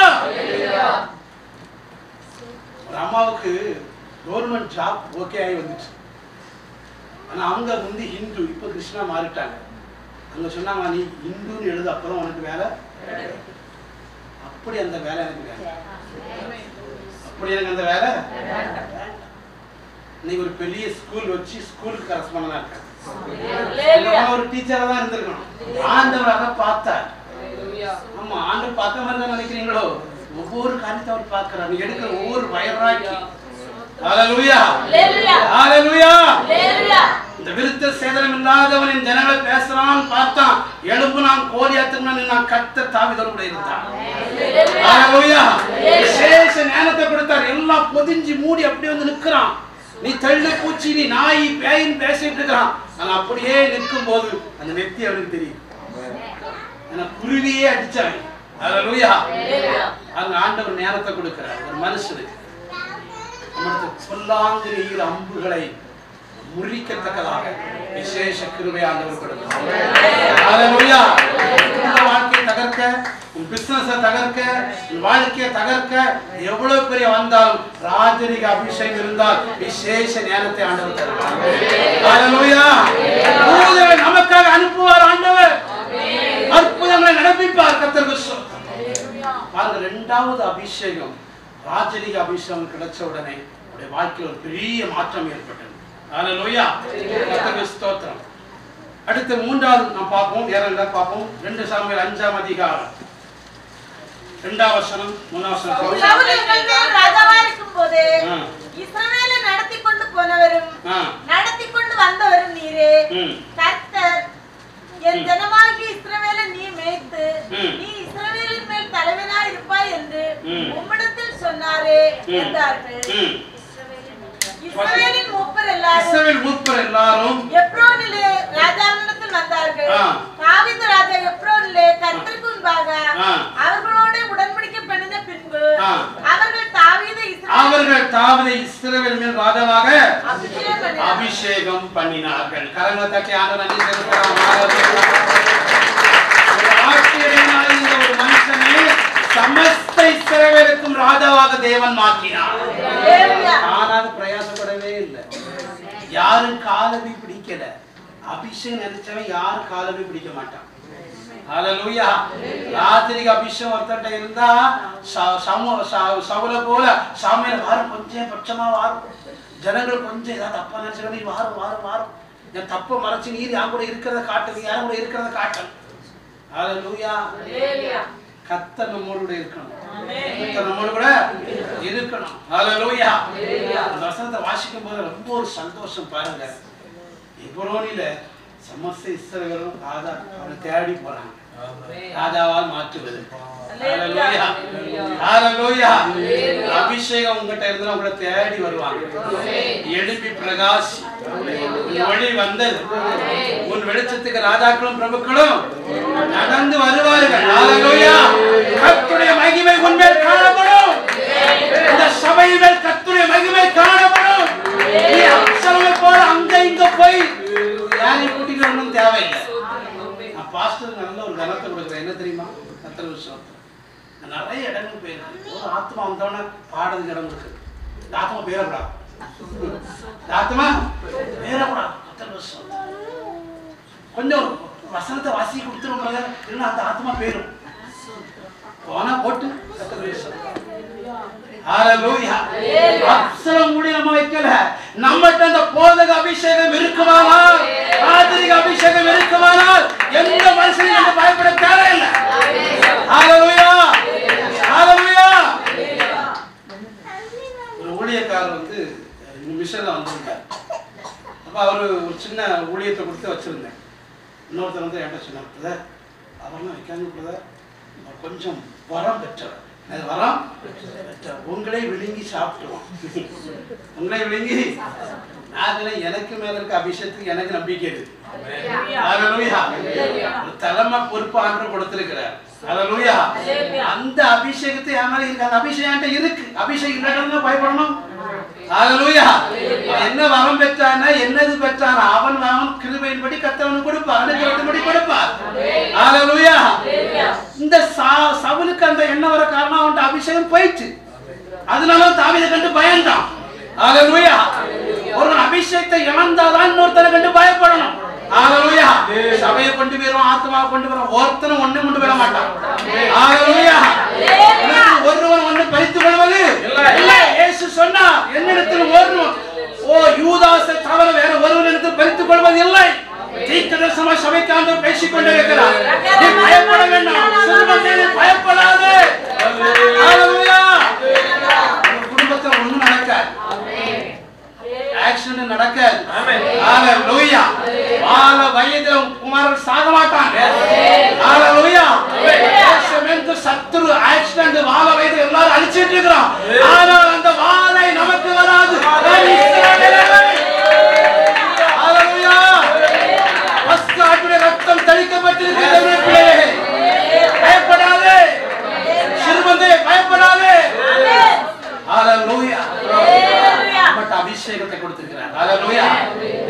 ஒரு அம்மாவுக்கு கவர்மெண்ட் ஜாப் ஓகே ஆகி வந்துச்சு ஆனா அவங்க முந்தி ஹிந்து இப்போ கிருஷ்ணா மாறிட்டாங்க அங்க சொன்னாங்க நீ இந்துன்னு எழுது அப்புறம் உனக்கு வேலை அப்படி அந்த வேலை எனக்கு வேலை அப்படி எனக்கு அந்த வேலை இன்னைக்கு ஒரு பெரிய ஸ்கூல் வச்சு ஸ்கூலுக்கு கரஸ்பாண்டா இருக்காங்க ஹalleluya. நம்ம ஒரு டீச்சரா தான் இருந்திருக்கணும் ஆண்டவர் அதை பார்த்தார் ஆமா ஆண்டவர் பார்த்த மாதிரி தான் நினைக்கிறீங்களோ ஒவ்வொரு காரியத்தை அவர் பார்க்கிறார் நீ எடுக்கிற ஒவ்வொரு வயராக்கி ஹalleluya ஹalleluya. ஹalleluya ஹalleluya. இந்த விருத்த சேதனம் இல்லாதவனின் ஜனங்களை பேசுறான் பார்த்தான் எழுப்பு நான் கோலியாத்துக்கு நான் கத்த தாவிதோடு கூட இருந்தான் ஹalleluya விசேஷ ஞானத்தை கொடுத்தார் எல்லாம் பொதிஞ்சு மூடி அப்படியே வந்து நிக்கிறான் நீ தள்ளு பூச்சி நீ நாய் பேயின் பேசிட்டு இருக்கிறான் ஆனா அப்படியே நிற்கும் போது அந்த நெத்தி அவனுக்கு தெரியும் ஆனா குருவியே அடிச்சான் ஹalleluya ஹalleluya. அந்த ஆண்டவர் நேரத்தை கொடுக்கிறார் ஒரு மனுஷனுக்கு நம்மளுக்கு பொல்லாங்கு எய்கிற அம்புகளை முறிக்கத்தக்கதாக விசேஷ கிருபை ஆண்டவர் கொடுக்கும் ஹalleluya உங்க வாழ்க்கையை தகர்க்க உன் பிசினஸை தகர்க்க உன் வாழ்க்கையை தகர்க்க எவ்வளவு பெரிய வந்தாலும் ராஜரிக அபிஷேகம் இருந்தால் விசேஷ நேரத்தை ஆண்டவர் தருவார் ஹalleluya தூதரை நமக்காக அனுப்புவார் ஆண்டவர் அற்புதங்களை நடப்பிப்பார் கர்த்தருக்கு ஸ்தோத்திரம். பாருங்க ரெண்டாவது அபிஷேகம் ராஜரிக அபிஷேகம் கிடைச்ச உடனே அவருடைய வாழ்க்கையில் ஒரு பெரிய மாற்றம் ஏற்பட்டது ஹalleluya கர்த்தருக்கு ஸ்தோத்திரம் அடுத்து மூன்றாவது நாம் பார்ப்போம் நேரம் இருந்தா பார்ப்போம் ரெண்டு சாமியல் அஞ்சாம் அதிகாரம் ரெண்டாம் வசனம் மூணாம் வசனம் சவுல் இஸ்ரவேல் மேல் ராஜாவா இருக்கும்போது ஆ. இஸ்ரவேலை நடத்தி கொண்டு போனவரும் ஆ. நடத்தி கொண்டு வந்தவரும் நீரே ம். கர்த்தர் என் ஜனமாகிய இஸ்ரவேலை நீ மேய்த்து ம். நீ இஸ்ரவேலின் மேல் தலைவனா இருப்பாய் என்று ம். உம்மிடத்தில் சொன்னாரே ம். என்றார்கள் ம். இஸ்ரவேலின் மூப்பர் எல்லாரும் இஸ்ரவேல் மூப்பர் எல்லாரும் எப்ரோனிலே ராஜாவினிடத்தில் வந்தார்கள் ஆ. தாவீது ராஜா எப்ரோனிலே கர்த்தருக்கு முன்பாக ஆ. அவர்களோட உடன்படிக்கை பண்ணின பின்பு ஆ. அவர்கள் தாவீதை இஸ்ரவேல் அவர்கள் தாவதை இஸ்ரவேல் மேல் ராஜாவாக அபிஷேகம் பண்ணினார்கள். அபிஷேகம் பண்ணினார்கள் கரங்களை தட்டி ஆண்டு நன்றி செலுத்தலாம் ஹalleluya. ஒரு ஆச்சரியமான இந்த ஒரு மனுஷனை சமஸ்த இஸ்ரவேலுக்கும் ராஜாவாக தேவன் மாற்றினார் ஹalleluya. நானாக பிரயாசப்படவே இல்லை யாரும் காலவி பிடிக்கல அபிஷேகம் நினைச்சவன் யாரும் காலவி பிடிக்க மாட்டான் ஹalleluya ராத்திரிக்கு அபிஷேகம் ஒருத்தன்ட்ட இருந்தா ச- சமு- ச- சவுல போல சாமியில வாரம் கொஞ்சம் பட்சமா வாரும் ஜனங்கள் கொஞ்சம் ஏதாவது தப்பா நினைச்சுக்க நீ வாரம் வாரம் வாரம் என் தப்பை மறைச்சு நீர் யார் கூட இருக்கிறத காட்டு நீ யார் கூட இருக்கிறத காட்டணும் ஹalleluya ஹalleluya. கத்தர் நம்மளோட இருக்கணும் கத்தர் நம்மளோட கூட இருக்கணும் ஹalleluya அந்த வசனத்தை வாசிக்கும் போது ரொம்ப ஒரு சந்தோஷம் பாருங்க எப்ரோனில சமஸ்த இஸ்ரவேலும் ராஜா அவனை தேடி போறாங்க ராஜாவால் மாற்றுவது ஹalleluya ஹalleluya அபிஷேகம் உங்ககிட்ட இருந்தா உங்களை தேடி வருவாங்க எழுப்பி பிரகாஷ் உன் வழி வந்தது உன் வெளிச்சத்துக்கு ராஜாக்களும் பிரபுக்களும் நடந்து வருவார்கள் ஹalleluya கர்த்தருடைய மகிமை உன்மேல் காணப்படும் இந்த சபையின் மேல் கர்த்தருடைய மகிமை காணப்படும் நீ அப்சலமை போல அங்க இங்க போய் யாரையும் கூட்டிட்டு வரணும் தேவையில்லை நான் பாஸ்டர் நல்ல ஒரு கனத்தை கொடுக்குறேன் என்ன தெரியுமா கத்தர் விஷயம் நான் நிறைய இடங்களுக்கு போயிருக்கேன் ஒரு ஆத்மா வந்தவொடனே பாடுறதுக்கு இடம் இருக்கு இந்த ஆத்மா பேரக்கூடாது இந்த ஆத்மா பேரக்கூடாது கத்தர் விஷயம் கொஞ்சம் ஒரு வசனத்தை வாசி கொடுத்துரும் brother. இல்லைன்னா அந்த ஆத்மா பேரும் போனா போட்டு கத்தர் விஷயம் ஹalleluya அப்சலம் கூட நம்ம வைக்கல நம்மகிட்ட அந்த போதக அபிஷேகம் இருக்குமானால் ஆதிரிக அபிஷேகம் இருக்குமானால் எந்த மனுஷனையும் நம்ம பயப்பட தேவையில்லை ஹalleluya ஹalleluya ஒரு ஊழியக்காரர் வந்து மிஷன்ல வந்திருந்தார் அப்ப அவரு ஒரு சின்ன ஊழியத்தை கொடுத்து வச்சிருந்தேன் இன்னொருத்தர் வந்து என்கிட்ட சொன்னார் பிரதர் அவர்லாம் வைக்காங்க பிரதர் அவர் கொஞ்சம் வரம் பெற்றவர் அது வரம் பெற்றவர் உங்களை விழுங்கி சாப்பிட்டுருவோம் உங்களை விழுங்கி அதுல எனக்கு மேல இருக்க அபிஷேகத்துக்கு எனக்கு நம்பிக்கை இருக்கு ஹalleluya. ஒரு தலைமை பொறுப்பு ஆண்டு கொடுத்திருக்கிறார் ஹalleluya. அந்த அபிஷேகத்தை என் மேல இருக்கு அந்த அபிஷேகம் என்கிட்ட இருக்கு அபிஷேகம் இல்லைன்னா பயப்படணும் ஹalleluya. அவன் என்ன வரம் பெற்றானா என்னது பெற்றானா அவன் அவன் கிருபையின்படி கத்தவனுக்கு கொடுப்பார் அனுகிரகத்தின்படி கொடுப்பார் ஹalleluya. இந்த சா- சவுலுக்கு அந்த எண்ணம் வர காரணம் அவன்கிட்ட அபிஷேகம் போயிடுச்சு அதனால தாவீதை கண்டு பயந்தான் ஹalleluya. ஒருவன் அபிஷேகத்தை இழந்தாதான் இன்னொருத்தனை கண்டு பயப்படணும் ஹalleluya. சபையை கொண்டு போயிரும் ஆத்மாவை கொண்டு போயிரும் ஒருத்தனும் ஒண்ணு கொண்டு போயிட மாட்டான் ஹalleluya. உனக்கு ஒருவன் ஒன்று பறித்துக் கொள்வது இல்லை இயேசு சொன்னார் என்னிடத்தில் ஒருவன் ஓ யூதாசை தவிர வேற ஒருவனிடத்தில் பறித்துக் கொள்வது இல்லை தீர்க்கதரிசனமா சபைக்கு ஆண்டவர் பேசிக் கொண்டிருக்கிறார் நீ பயப்பட வேண்டாம் சிறுவனே, நீ பயப்படாதே ஹalleluya. உங்க குடும்பத்துல ஒண்ணும் நடக்காது ஆக்சிடென்ட் நடக்காது ஹalleluya வாழ வயதுல உன் குமாரன் சாக மாட்டான் ஹalleluya தேசமென்று சத்துரு ஆக்சிடென்ட் வாழ வயது எல்லாரும் அழிச்சிட்டு இருக்கிறோம் ஆனால் அந்த வாழை நமக்கு வராது நான் இஸ்ரவேலரை. ஹalleluya பஸ்கு ஆட்டுடைய ரத்தம் தெளிக்கப்பட்டிருக்கிறது பிள்ளையே பயப்படாதே சிறுவந்தே பயப்படாதே ஹalleluya பட் அபிஷேகத்தை கொடுத்திருக்கிறார் ஹalleluya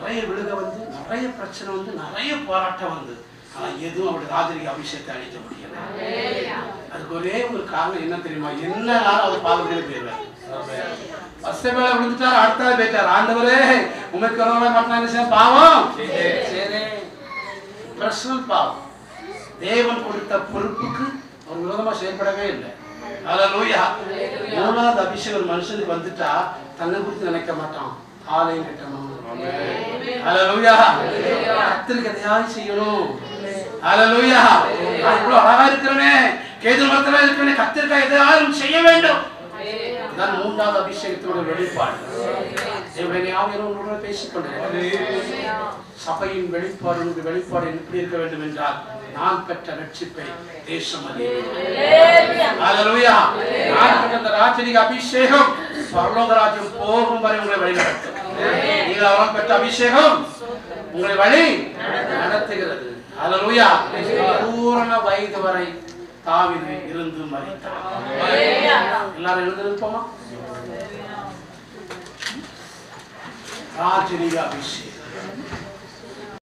நிறைய விழுக வந்து நிறைய பிரச்சனை வந்து நிறைய போராட்டம் வந்து ஆனா எதுவும் அவருடைய ராஜரிக அபிஷேகத்தை அழிக்க முடியல அதுக்கு ஒரே ஒரு காரணம் என்ன தெரியுமா என்ன நாள் அவர் பாவத்தில் போயிருவார் ஃபர்ஸ்ட் மேல விழுந்துட்டார் அடுத்த போயிட்டார் ஆண்டவரே உமக்கு வரவங்க மாட்டாங்க பாவம் சரி பர்சனல் பாவம் தேவன் கொடுத்த பொறுப்புக்கு ஒரு விரோதமா செயல்படவே இல்லை ஹalleluya மூணாவது அபிஷேகம் ஒரு மனுஷனுக்கு வந்துட்டா தன்னை குறித்து நினைக்க மாட்டான் ஆலயம் கட்டணும் ஹalleluya கர்த்தருக்கு எதையாவது செய்யணும் ஹalleluya நான் இவ்வளவு அழகா இருக்கிறேனே கேது மரத்துல இருக்கிறேனே கர்த்தருக்கு எதையாவது செய்ய வேண்டும் இதான் மூன்றாவது அபிஷேகத்தினுடைய வெளிப்பாடு தேவனுடைய ஆவியானவர் உங்களோட பேசிக் கொண்டிருக்கிறார். சபையின் வெளிப்பாடு உங்களுடைய வெளிப்பாடு எப்படி இருக்க வேண்டும் என்றால் நான் பெற்ற ரட்சிப்பை தேசம் அறியும் ஹalleluya நான் பெற்ற அந்த ராஜரிக அபிஷேகம் பரலோக ராஜ்யம் போகும் வரை உங்களை வழிநடத்தும் நீங்கள் அவரால் பெற்ற அபிஷேகம் உங்களை வழி நடத்துகிறது ஹalleluya பூரண வயது வரை தாவீது இருந்து மரித்தார் எல்லாரும் எழுந்து நிற்போமா ராஜரிக அபிஷேகம்